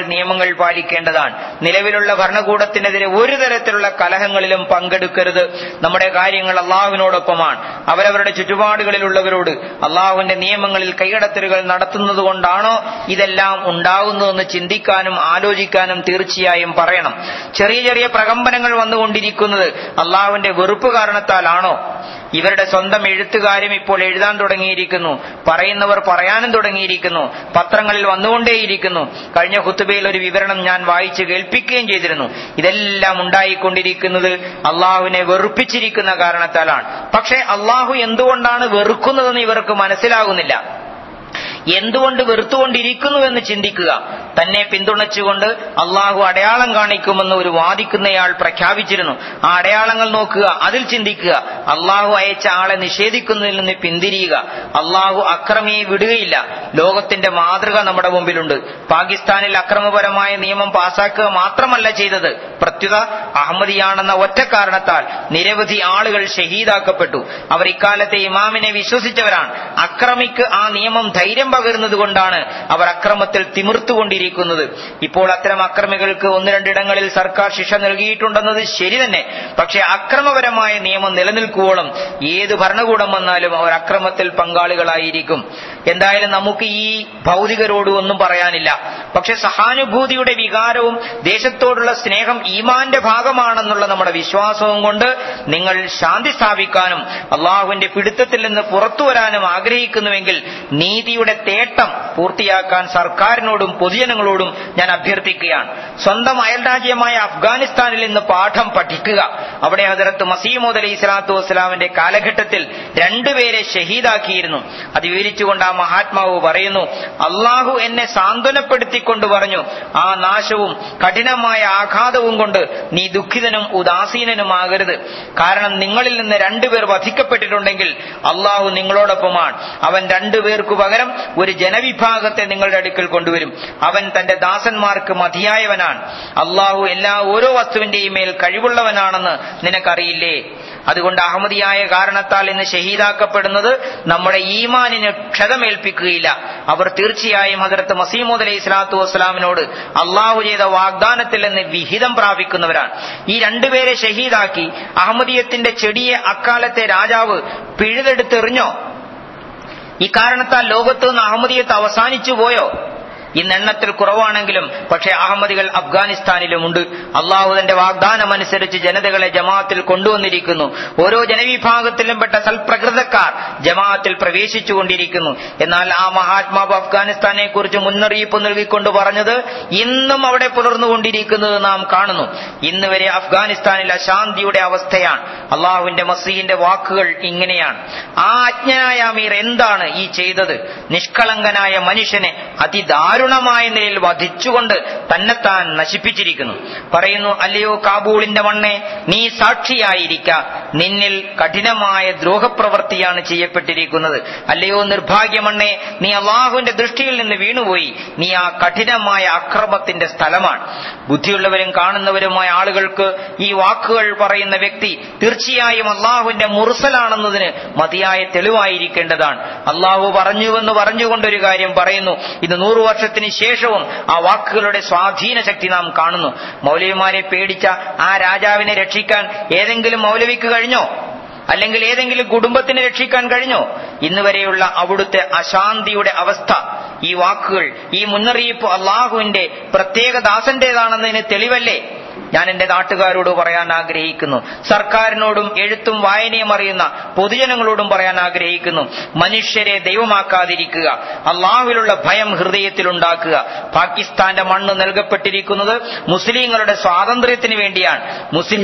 നിയമങ്ങൾ പാലിക്കേണ്ടതാണ് നിലവിലുള്ള ഭരണകൂടത്തിനെതിരെ ഒരു തരത്തിലുള്ള കലഹങ്ങളിലും പങ്കെടുക്കരുത് നമ്മുടെ കാര്യങ്ങൾ അള്ളാഹുവിനോടൊപ്പമാണ് അവരവരുടെ ചുറ്റുപാടുകളിലുള്ളവരോട് അള്ളാഹുവിന്റെ നിയമങ്ങളിൽ കൈകടത്തലുകൾ നടത്തുന്നത് കൊണ്ടാണോ ഇതെല്ലാം ഉണ്ടാകുന്നതെന്ന് ചിന്തിക്കാനും ആലോചിക്കാനും തീർച്ചയായും പറയണം ചെറിയ ചെറിയ പ്രകമ്പനങ്ങൾ വന്നുകൊണ്ടിരിക്കുന്നത് അള്ളാഹുവിന്റെ വെറുപ്പ് കാരണത്താലാണോ ഇവരുടെ സ്വന്തം എഴുത്തുകാരും ഇപ്പോൾ എഴുതാൻ തുടങ്ങിയിരിക്കുന്നു പറയുന്നവർ പറയാനും തുടങ്ങിയിരിക്കുന്നു പത്രങ്ങളിൽ വന്നുകൊണ്ടേയിരിക്കുന്നു കഴിഞ്ഞ ഹുത്തുബയിൽ ഒരു വിവരണം ഞാൻ വായിച്ച് കേൾപ്പിക്കുകയും ചെയ്തിരുന്നു ഇതെല്ലാം ഉണ്ടായിക്കൊണ്ടിരിക്കുന്നത് അള്ളാഹുവിനെ വെറുപ്പിച്ചിരിക്കുന്ന കാരണത്താലാണ് പക്ഷേ അള്ളാഹു എന്തുകൊണ്ടാണ് വെറുക്കുന്നതെന്ന് ഇവർക്ക് മനസ്സിലാകുന്നില്ല എന്തുകൊണ്ട് വെറുത്തുകൊണ്ടിരിക്കുന്നുവെന്ന് ചിന്തിക്കുക തന്നെ പിന്തുണച്ചുകൊണ്ട് അള്ളാഹു അടയാളം കാണിക്കുമെന്ന് ഒരു വാദിക്കുന്നയാൾ പ്രഖ്യാപിച്ചിരുന്നു ആ അടയാളങ്ങൾ നോക്കുക അതിൽ ചിന്തിക്കുക അള്ളാഹു അയച്ച ആളെ നിഷേധിക്കുന്നതിൽ നിന്ന് പിന്തിരിയുക അള്ളാഹു അക്രമിയെ വിടുകയില്ല ലോകത്തിന്റെ മാതൃക നമ്മുടെ മുമ്പിലുണ്ട് പാകിസ്ഥാനിൽ അക്രമപരമായ നിയമം പാസാക്കുക മാത്രമല്ല ചെയ്തത് പ്രത്യുത അഹമ്മദിയാണെന്ന ഒറ്റ കാരണത്താൽ നിരവധി ആളുകൾ ഷഹീദാക്കപ്പെട്ടു അവർ ഇക്കാലത്തെ ഇമാമിനെ വിശ്വസിച്ചവരാണ് അക്രമിക്ക് ആ നിയമം ധൈര്യം പകരുന്നത് കൊണ്ടാണ് അവർ അക്രമത്തിൽ തിമിർത്തുകൊണ്ടിരിക്കുന്നത് ഇപ്പോൾ അത്തരം അക്രമികൾക്ക് ഒന്ന് രണ്ടിടങ്ങളിൽ സർക്കാർ ശിക്ഷ നൽകിയിട്ടുണ്ടെന്നത് ശരി തന്നെ പക്ഷേ അക്രമപരമായ നിയമം നിലനിൽക്കുവോളം ഏത് ഭരണകൂടം വന്നാലും അവർ അക്രമത്തിൽ പങ്കാളികളായിരിക്കും എന്തായാലും നമുക്ക് ഈ ഭൗതികരോട് ഒന്നും പറയാനില്ല പക്ഷെ സഹാനുഭൂതിയുടെ വികാരവും ദേശത്തോടുള്ള സ്നേഹം ഈമാന്റെ ഭാഗമാണെന്നുള്ള നമ്മുടെ വിശ്വാസവും കൊണ്ട് നിങ്ങൾ ശാന്തി സ്ഥാപിക്കാനും അള്ളാഹുവിന്റെ പിടുത്തത്തിൽ നിന്ന് പുറത്തു വരാനും ആഗ്രഹിക്കുന്നുവെങ്കിൽ നീതിയുടെ തേട്ടം പൂർത്തിയാക്കാൻ സർക്കാരിനോടും പൊതുജനങ്ങളോടും ഞാൻ അഭ്യർത്ഥിക്കുകയാണ് സ്വന്തം അയൽരാജ്യമായ അഫ്ഗാനിസ്ഥാനിൽ നിന്ന് പാഠം പഠിക്കുക അവിടെ ഹജറത്ത് മസീമോദ് അലി ഇസ്ലാത്തു വസ്സലാമിന്റെ കാലഘട്ടത്തിൽ രണ്ടുപേരെ ഷഹീദാക്കിയിരുന്നു അത് വിവരിച്ചുകൊണ്ട് ആ മഹാത്മാവ് പറയുന്നു അള്ളാഹു എന്നെ സാന്ത്വനപ്പെടുത്തിക്കൊണ്ട് പറഞ്ഞു ആ നാശവും കഠിനമായ ആഘാതവും കൊണ്ട് നീ ദുഃഖിതനും ഉദാസീനനുമാകരുത് കാരണം നിങ്ങളിൽ നിന്ന് രണ്ടുപേർ വധിക്കപ്പെട്ടിട്ടുണ്ടെങ്കിൽ അള്ളാഹു നിങ്ങളോടൊപ്പമാണ് അവൻ രണ്ടുപേർക്കു പകരം ഒരു ജനവിഭാഗത്തെ നിങ്ങളുടെ അടുക്കൽ കൊണ്ടുവരും അവൻ തന്റെ ദാസന്മാർക്ക് മതിയായവനാണ് അള്ളാഹു എല്ലാ ഓരോ വസ്തുവിന്റെയും മേൽ കഴിവുള്ളവനാണെന്ന് നിനക്കറിയില്ലേ അതുകൊണ്ട് അഹമ്മദിയായ കാരണത്താൽ ഇന്ന് ഷഹീദാക്കപ്പെടുന്നത് നമ്മുടെ ഈമാനിന് ക്ഷതമേൽപ്പിക്കുകയില്ല അവർ തീർച്ചയായും ഹജറത്ത് മസീമോദ് അലൈഹി സ്വലാത്തു വസ്സലാമിനോട് അള്ളാഹു ചെയ്ത വാഗ്ദാനത്തിൽ നിന്ന് വിഹിതം പ്രാപിക്കുന്നവരാണ് ഈ രണ്ടുപേരെ ഷഹീദാക്കി അഹമ്മദീയത്തിന്റെ ചെടിയെ അക്കാലത്തെ രാജാവ് പിഴുതെടുത്തെറിഞ്ഞോ ഇക്കാരണത്താൽ ലോകത്ത് നിന്ന് അഹമ്മദിയത്ത് അവസാനിച്ചു പോയോ ഇന്ന് എണ്ണത്തിൽ കുറവാണെങ്കിലും പക്ഷേ അഹമ്മദികൾ അഫ്ഗാനിസ്ഥാനിലുമുണ്ട് അള്ളാഹു തന്റെ വാഗ്ദാനം അനുസരിച്ച് ജനതകളെ ജമാഅത്തിൽ കൊണ്ടുവന്നിരിക്കുന്നു ഓരോ ജനവിഭാഗത്തിലും പെട്ട സൽപ്രകൃതക്കാർ ജമാഅത്തിൽ പ്രവേശിച്ചുകൊണ്ടിരിക്കുന്നു എന്നാൽ ആ മഹാത്മാവ് അഫ്ഗാനിസ്ഥാനെ കുറിച്ച് മുന്നറിയിപ്പ് നൽകിക്കൊണ്ട് പറഞ്ഞത് ഇന്നും അവിടെ പുലർന്നുകൊണ്ടിരിക്കുന്നത് നാം കാണുന്നു ഇന്ന് വരെ അഫ്ഗാനിസ്ഥാനിൽ അശാന്തിയുടെ അവസ്ഥയാണ് അള്ളാഹുവിന്റെ മസീഹിന്റെ വാക്കുകൾ ഇങ്ങനെയാണ് ആ അജ്ഞനായ അമീർ എന്താണ് ഈ ചെയ്തത് നിഷ്കളങ്കനായ മനുഷ്യനെ അതിദാരുണമായ നിലയിൽ വധിച്ചുകൊണ്ട് തന്നെത്താൻ നശിപ്പിച്ചിരിക്കുന്നു പറയുന്നു അല്ലയോ കാബൂളിന്റെ മണ്ണെ നീ സാക്ഷിയായിരിക്ക നിന്നിൽ കഠിനമായ ദ്രോഹപ്രവൃത്തിയാണ് ചെയ്യപ്പെട്ടിരിക്കുന്നത് അല്ലയോ നിർഭാഗ്യമണ്ണെ നീ അള്ളാഹുവിന്റെ ദൃഷ്ടിയിൽ നിന്ന് വീണുപോയി നീ ആ കഠിനമായ അക്രമത്തിന്റെ സ്ഥലമാണ് ബുദ്ധിയുള്ളവരും കാണുന്നവരുമായ ആളുകൾക്ക് ഈ വാക്കുകൾ പറയുന്ന വ്യക്തി തീർച്ചയായും അള്ളാഹുവിന്റെ മുറുസലാണെന്നതിന് മതിയായ തെളിവായിരിക്കേണ്ടതാണ് അള്ളാഹു പറഞ്ഞുവെന്ന് പറഞ്ഞുകൊണ്ടൊരു കാര്യം പറയുന്നു ഇത് നൂറു വർഷത്തിന് ശേഷവും ആ വാക്കുകളുടെ സ്വാധീന ശക്തി നാം കാണുന്നു മൗലവിമാരെ പേടിച്ച ആ രാജാവിനെ രക്ഷിക്കാൻ ഏതെങ്കിലും മൗലവിക്ക് കഴിഞ്ഞോ അല്ലെങ്കിൽ ഏതെങ്കിലും കുടുംബത്തിന് രക്ഷിക്കാൻ കഴിഞ്ഞോ ഇന്ന് വരെയുള്ള അവിടുത്തെ അശാന്തിയുടെ അവസ്ഥ ഈ വാക്കുകൾ ഈ മുന്നറിയിപ്പ് അള്ളാഹുവിന്റെ പ്രത്യേക ദാസന്റേതാണെന്നതിന് തെളിവല്ലേ ഞാൻ എന്റെ നാട്ടുകാരോട് പറയാൻ ആഗ്രഹിക്കുന്നു സർക്കാരിനോടും എഴുത്തും വായനയും അറിയുന്ന പൊതുജനങ്ങളോടും പറയാൻ ആഗ്രഹിക്കുന്നു മനുഷ്യരെ ദൈവമാക്കാതിരിക്കുക അള്ളാഹുവിലുള്ള ഭയം ഹൃദയത്തിലുണ്ടാക്കുക പാകിസ്ഥാന്റെ മണ്ണ് നൽകപ്പെട്ടിരിക്കുന്നത് മുസ്ലിങ്ങളുടെ സ്വാതന്ത്ര്യത്തിന് വേണ്ടിയാണ് മുസ്ലിം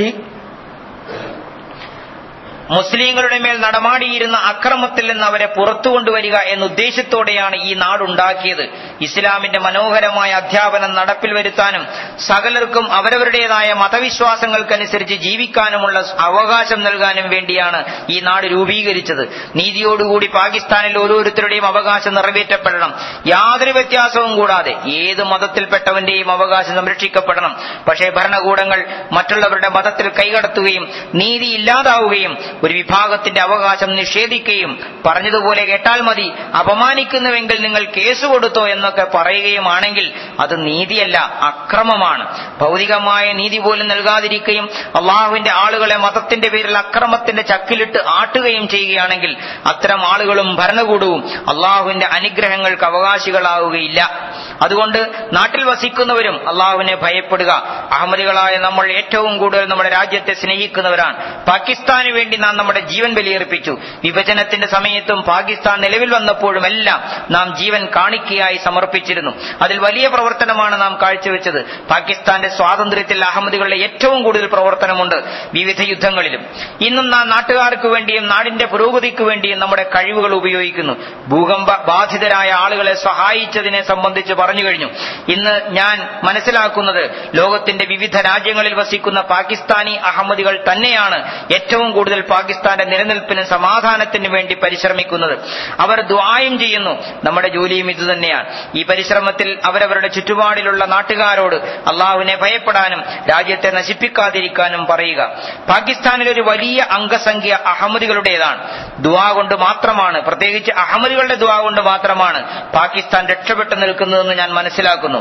മുസ്ലിങ്ങളുടെ മേൽ നടമാടിയിരുന്ന അക്രമത്തിൽ നിന്ന് അവരെ പുറത്തു കൊണ്ടുവരിക എന്ന ഉദ്ദേശത്തോടെയാണ് ഈ നാടുണ്ടാക്കിയത് ഇസ്ലാമിന്റെ മനോഹരമായ അധ്യാപനം നടപ്പിൽ വരുത്താനും സകലർക്കും അവരവരുടേതായ മതവിശ്വാസങ്ങൾക്കനുസരിച്ച് ജീവിക്കാനുമുള്ള അവകാശം നൽകാനും വേണ്ടിയാണ് ഈ നാട് രൂപീകരിച്ചത് നീതിയോടുകൂടി പാകിസ്ഥാനിൽ ഓരോരുത്തരുടെയും അവകാശം നിറവേറ്റപ്പെടണം യാതൊരു വ്യത്യാസവും കൂടാതെ ഏത് മതത്തിൽപ്പെട്ടവന്റെയും അവകാശം സംരക്ഷിക്കപ്പെടണം പക്ഷേ ഭരണകൂടങ്ങൾ മറ്റുള്ളവരുടെ മതത്തിൽ കൈകടത്തുകയും നീതി ഇല്ലാതാവുകയും ഒരു വിഭാഗത്തിന്റെ അവകാശം നിഷേധിക്കുകയും പറഞ്ഞതുപോലെ കേട്ടാൽ മതി അപമാനിക്കുന്നുവെങ്കിൽ നിങ്ങൾ കേസ് കൊടുത്തോ എന്നൊക്കെ പറയുകയുമാണെങ്കിൽ അത് നീതിയല്ല അക്രമമാണ് ഭൗതികമായ നീതി പോലും നൽകാതിരിക്കുകയും അള്ളാഹുവിന്റെ ആളുകളെ മതത്തിന്റെ പേരിൽ അക്രമത്തിന്റെ ചക്കിലിട്ട് ആട്ടുകയും ചെയ്യുകയാണെങ്കിൽ അത്തരം ആളുകളും ഭരണകൂടവും അള്ളാഹുവിന്റെ അനുഗ്രഹങ്ങൾക്ക് അവകാശികളാവുകയില്ല അതുകൊണ്ട് നാട്ടിൽ വസിക്കുന്നവരും അള്ളാഹുവിനെ ഭയപ്പെടുക അഹമ്മദികളായ നമ്മൾ ഏറ്റവും കൂടുതൽ നമ്മുടെ രാജ്യത്തെ സ്നേഹിക്കുന്നവരാണ് പാകിസ്ഥാന് വേണ്ടി നാം നമ്മുടെ ജീവൻ ബലിയർപ്പിച്ചു വിഭജനത്തിന്റെ സമയത്തും പാകിസ്ഥാൻ നിലവിൽ വന്നപ്പോഴും എല്ലാം നാം ജീവൻ കാണിക്കയായി സമർപ്പിച്ചിരുന്നു അതിൽ വലിയ പ്രവർത്തനമാണ് നാം കാഴ്ചവെച്ചത് പാകിസ്ഥാന്റെ സ്വാതന്ത്ര്യത്തിൽ അഹമ്മദികളുടെ ഏറ്റവും കൂടുതൽ പ്രവർത്തനമുണ്ട് വിവിധ യുദ്ധങ്ങളിലും ഇന്നും നാം നാട്ടുകാർക്ക് വേണ്ടിയും നാടിന്റെ പുരോഗതിക്ക് വേണ്ടിയും നമ്മുടെ കഴിവുകൾ ഉപയോഗിക്കുന്നു ഭൂകമ്പ ബാധിതരായ ആളുകളെ സഹായിച്ചതിനെ സംബന്ധിച്ച് പറഞ്ഞു കഴിഞ്ഞു ഇന്ന് ഞാൻ മനസ്സിലാക്കുന്നത് ലോകത്തിന്റെ വിവിധ രാജ്യങ്ങളിൽ വസിക്കുന്ന പാകിസ്ഥാനി അഹമ്മദികൾ തന്നെയാണ് ഏറ്റവും കൂടുതൽ പാകിസ്ഥാന്റെ നിലനിൽപ്പിനും സമാധാനത്തിനും വേണ്ടി പരിശ്രമിക്കുന്നത് അവർ ദ്വായം ചെയ്യുന്നു നമ്മുടെ ജോലിയും ഇതുതന്നെയാണ് ഈ പരിശ്രമത്തിൽ അവരവരുടെ ചുറ്റുപാടിലുള്ള നാട്ടുകാരോട് അള്ളാഹുവിനെ ഭയപ്പെടാനും രാജ്യത്തെ നശിപ്പിക്കാതിരിക്കാനും പറയുക പാകിസ്ഥാനിൽ ഒരു വലിയ അംഗസംഖ്യ അഹമ്മദികളുടേതാണ് ദുവാ കൊണ്ട് മാത്രമാണ് പ്രത്യേകിച്ച് അഹമ്മദികളുടെ ദുവാ കൊണ്ട് മാത്രമാണ് പാകിസ്ഥാൻ രക്ഷപ്പെട്ടു നിൽക്കുന്നതെന്ന് ഞാൻ മനസ്സിലാക്കുന്നു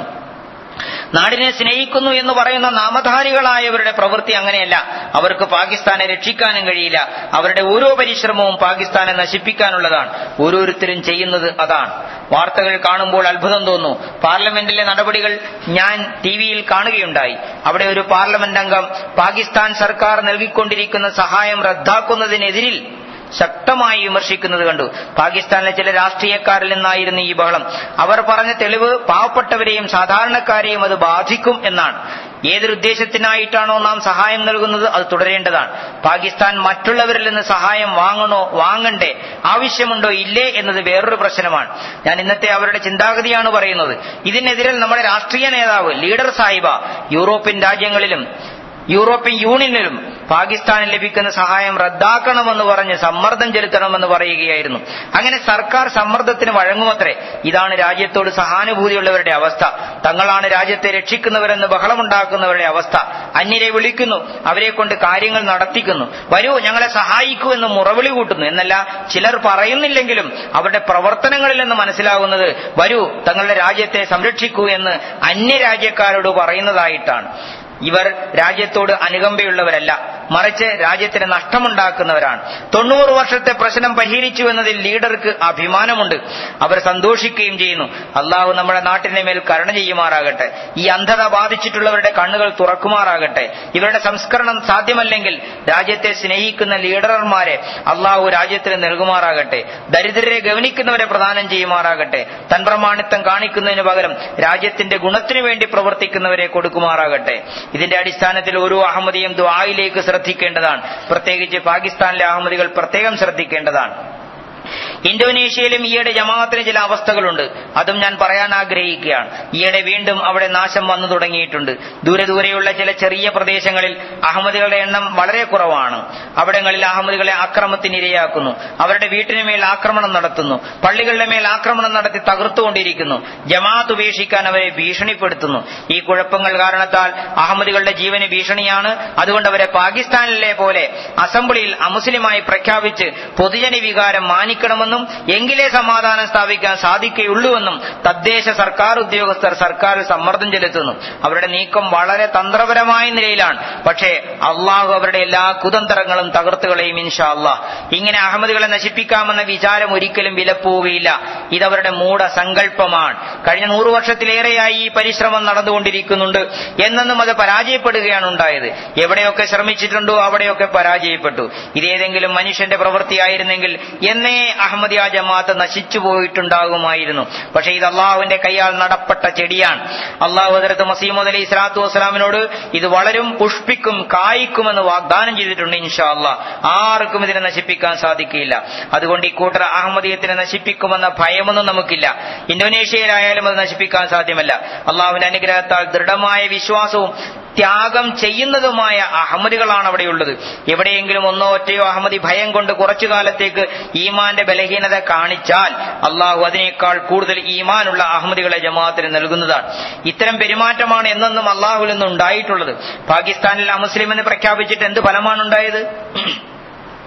നാടിനെ സ്നേഹിക്കുന്നു എന്ന് പറയുന്ന നാമധാരികളായവരുടെ പ്രവൃത്തി അങ്ങനെയല്ല അവർക്ക് പാകിസ്ഥാനെ രക്ഷിക്കാനും കഴിയില്ല അവരുടെ ഓരോ പരിശ്രമവും പാകിസ്ഥാനെ നശിപ്പിക്കാനുള്ളതാണ് ഓരോരുത്തരും ചെയ്യുന്നത് അതാണ് വാർത്തകൾ കാണുമ്പോൾ അത്ഭുതം തോന്നുന്നു പാർലമെന്റിലെ നടപടികൾ ഞാൻ ടി വിയിൽ കാണുകയുണ്ടായി അവിടെ ഒരു പാർലമെന്റ് അംഗം പാകിസ്ഥാൻ സർക്കാർ നൽകിക്കൊണ്ടിരിക്കുന്ന സഹായം റദ്ദാക്കുന്നതിനെതിരിൽ ശക്തമായി വിമർശിക്കുന്നത് കണ്ടു പാകിസ്ഥാനിലെ ചില രാഷ്ട്രീയക്കാരിൽ നിന്നായിരുന്നു ഈ ബഹളം അവർ പറഞ്ഞ തെളിവ് പാവപ്പെട്ടവരെയും സാധാരണക്കാരെയും അത് ബാധിക്കും എന്നാണ് ഏതൊരുദ്ദേശത്തിനായിട്ടാണോ നാം സഹായം നൽകുന്നത് അത് തുടരേണ്ടതാണ് പാകിസ്ഥാൻ മറ്റുള്ളവരിൽ നിന്ന് സഹായം വാങ്ങണോ വാങ്ങണ്ടേ ആവശ്യമുണ്ടോ ഇല്ലേ എന്നത് വേറൊരു പ്രശ്നമാണ് ഞാൻ ഇന്നത്തെ അവരുടെ ചിന്താഗതിയാണ് പറയുന്നത് ഇതിനെതിരെ നമ്മുടെ രാഷ്ട്രീയ നേതാവ് ലീഡർ സാഹിബ യൂറോപ്യൻ രാജ്യങ്ങളിലും യൂറോപ്യൻ യൂണിയനിലും പാകിസ്ഥാന് ലഭിക്കുന്ന സഹായം റദ്ദാക്കണമെന്ന് പറഞ്ഞ് സമ്മർദ്ദം ചെലുത്തണമെന്ന് പറയുകയായിരുന്നു അങ്ങനെ സർക്കാർ സമ്മർദ്ദത്തിന് വഴങ്ങുമത്രേ ഇതാണ് രാജ്യത്തോട് സഹാനുഭൂതിയുള്ളവരുടെ അവസ്ഥ തങ്ങളാണ് രാജ്യത്തെ രക്ഷിക്കുന്നവരെന്ന് ബഹളമുണ്ടാക്കുന്നവരുടെ അവസ്ഥ അന്യരെ വിളിക്കുന്നു അവരെ കൊണ്ട് കാര്യങ്ങൾ നടത്തിക്കുന്നു വരൂ ഞങ്ങളെ സഹായിക്കൂ എന്ന് മുറവിളി കൂട്ടുന്നു എന്നല്ല ചിലർ പറയുന്നില്ലെങ്കിലും അവരുടെ പ്രവർത്തനങ്ങളിൽ നിന്ന് മനസ്സിലാകുന്നത് വരൂ തങ്ങളുടെ രാജ്യത്തെ സംരക്ഷിക്കൂ എന്ന് അന്യരാജ്യക്കാരോട് പറയുന്നതായിട്ടാണ് ഇവർ രാജ്യത്തോട് അനുകമ്പയുള്ളവരല്ല മറിച്ച് രാജ്യത്തിന് നഷ്ടമുണ്ടാക്കുന്നവരാണ് തൊണ്ണൂറ് വർഷത്തെ പ്രശ്നം പരിഹരിച്ചു എന്നതിൽ ലീഡർക്ക് അഭിമാനമുണ്ട് അവർ സന്തോഷിക്കുകയും ചെയ്യുന്നു അള്ളാഹു നമ്മുടെ നാട്ടിന്റെ മേൽ കരുണ ചെയ്യുമാറാകട്ടെ ഈ അന്ധത ബാധിച്ചിട്ടുള്ളവരുടെ കണ്ണുകൾ തുറക്കുമാറാകട്ടെ ഇവരുടെ സംസ്കരണം സാധ്യമല്ലെങ്കിൽ രാജ്യത്തെ സ്നേഹിക്കുന്ന ലീഡർമാരെ അള്ളാഹു രാജ്യത്തിന് നൽകുമാറാകട്ടെ ദരിദ്രരെ ഗവനിക്കുന്നവരെ പ്രദാനം ചെയ്യുമാറാകട്ടെ തൻപ്രമാണിത്വം കാണിക്കുന്നതിന് പകരം രാജ്യത്തിന്റെ ഗുണത്തിനു വേണ്ടി പ്രവർത്തിക്കുന്നവരെ കൊടുക്കുമാറാകട്ടെ ഇതിന്റെ അടിസ്ഥാനത്തിൽ ഓരോ അഹമ്മദിയും ദ്വായിലേക്ക് ശ്രദ്ധിക്കേണ്ടതാണ് പ്രത്യേകിച്ച് പാകിസ്ഥാനിലെ അഹമ്മദികൾ പ്രത്യേകം ശ്രദ്ധിക്കേണ്ടതാണ് ഇന്തോനേഷ്യയിലും ഈയിടെ ജമാഅത്തിന് ചില അവസ്ഥകളുണ്ട് അതും ഞാൻ പറയാൻ ആഗ്രഹിക്കുകയാണ് ഈയിടെ വീണ്ടും അവിടെ നാശം വന്നു തുടങ്ങിയിട്ടുണ്ട് ദൂരെ ദൂരെയുള്ള ചില ചെറിയ പ്രദേശങ്ങളിൽ അഹമ്മദികളുടെ എണ്ണം വളരെ കുറവാണ് അവിടങ്ങളിൽ അഹമ്മദികളെ ആക്രമത്തിന് ഇരയാക്കുന്നു അവരുടെ വീട്ടിന് മേൽ ആക്രമണം നടത്തുന്നു പള്ളികളുടെ മേൽ ആക്രമണം നടത്തി തകർത്തുകൊണ്ടിരിക്കുന്നു ജമാഅത്ത് ഉപേക്ഷിക്കാൻ അവരെ ഭീഷണിപ്പെടുത്തുന്നു ഈ കുഴപ്പങ്ങൾ കാരണത്താൽ അഹമ്മദികളുടെ ജീവന് ഭീഷണിയാണ് അതുകൊണ്ട് അവരെ പാകിസ്ഥാനിലെ പോലെ അസംബ്ലിയിൽ അമുസ്ലിമായി പ്രഖ്യാപിച്ച് പൊതുജന വികാരം മാനിക്കണമെന്നും എങ്കിലേ സമാധാനം സ്ഥാപിക്കാൻ സാധിക്കുകയുള്ളൂവെന്നും തദ്ദേശ സർക്കാർ ഉദ്യോഗസ്ഥർ സർക്കാരിൽ സമ്മർദ്ദം ചെലുത്തുന്നു അവരുടെ നീക്കം വളരെ തന്ത്രപരമായ നിലയിലാണ് പക്ഷേ അള്ളാഹു അവരുടെ എല്ലാ കുതന്ത്രങ്ങളും തകർത്തുകളെയും ഇൻഷാ അള്ളാഹ് ഇങ്ങനെ അഹമ്മദികളെ നശിപ്പിക്കാമെന്ന വിചാരം ഒരിക്കലും വിലപ്പോവുകയില്ല ഇതവരുടെ മൂഢ സങ്കല്പമാണ് കഴിഞ്ഞ നൂറു വർഷത്തിലേറെയായി ഈ പരിശ്രമം നടന്നുകൊണ്ടിരിക്കുന്നുണ്ട് എന്നെന്നും അത് പരാജയപ്പെടുകയാണ് ഉണ്ടായത് എവിടെയൊക്കെ ശ്രമിച്ചിട്ടുണ്ടോ അവിടെയൊക്കെ പരാജയപ്പെട്ടു ഇതേതെങ്കിലും മനുഷ്യന്റെ പ്രവൃത്തിയായിരുന്നെങ്കിൽ എന്നേ അഹമ്മദിയ ജമാഅത്ത് നശിച്ചു പോയിട്ടുണ്ടാകുമായിരുന്നു പക്ഷെ ഇത് അള്ളാഹുവിന്റെ കൈയാൽ നടപ്പെട്ട ചെടിയാണ് അള്ളാഹു ഹദരത്ത് മസീമദ് അലി ഇസ്ലാത്തു വസ്സലാമിനോട് ഇത് വളരും പുഷ്പിക്കും കായ്ക്കുമെന്ന് വാഗ്ദാനം ചെയ്തിട്ടുണ്ട് ഇൻഷാ അള്ളാഹ് ആർക്കും ഇതിനെ നശിപ്പിക്കാൻ സാധിക്കില്ല അതുകൊണ്ട് ഈ കൂട്ടർ അഹമ്മദീയത്തിനെ നശിപ്പിക്കുമെന്ന ഭയമൊന്നും നമുക്കില്ല ഇന്തോനേഷ്യയിലായാലും അത് നശിപ്പിക്കാൻ സാധ്യമല്ല അള്ളാഹുവിന്റെ അനുഗ്രഹത്താൽ ദൃഢമായ വിശ്വാസവും ത്യാഗം ചെയ്യുന്നതുമായ അഹമ്മദികളാണ് അവിടെയുള്ളത് എവിടെയെങ്കിലും ഒന്നോ ഒറ്റയോ അഹമ്മദി ഭയം കൊണ്ട് കുറച്ചു കാലത്തേക്ക് ഈമാന്റെ ബലഹീനത കാണിച്ചാൽ അള്ളാഹു അതിനേക്കാൾ കൂടുതൽ ഈമാനുള്ള അഹമ്മദികളെ ജമാഅത്തിന് നൽകുന്നതാണ് ഇത്തരം പെരുമാറ്റമാണ് എന്നെന്നും അള്ളാഹുവിൽ നിന്ന് ഉണ്ടായിട്ടുള്ളത് പാകിസ്ഥാനിൽ അമുസ്ലിം എന്ന് പ്രഖ്യാപിച്ചിട്ട് എന്ത് ഫലമാണ് ഉണ്ടായത്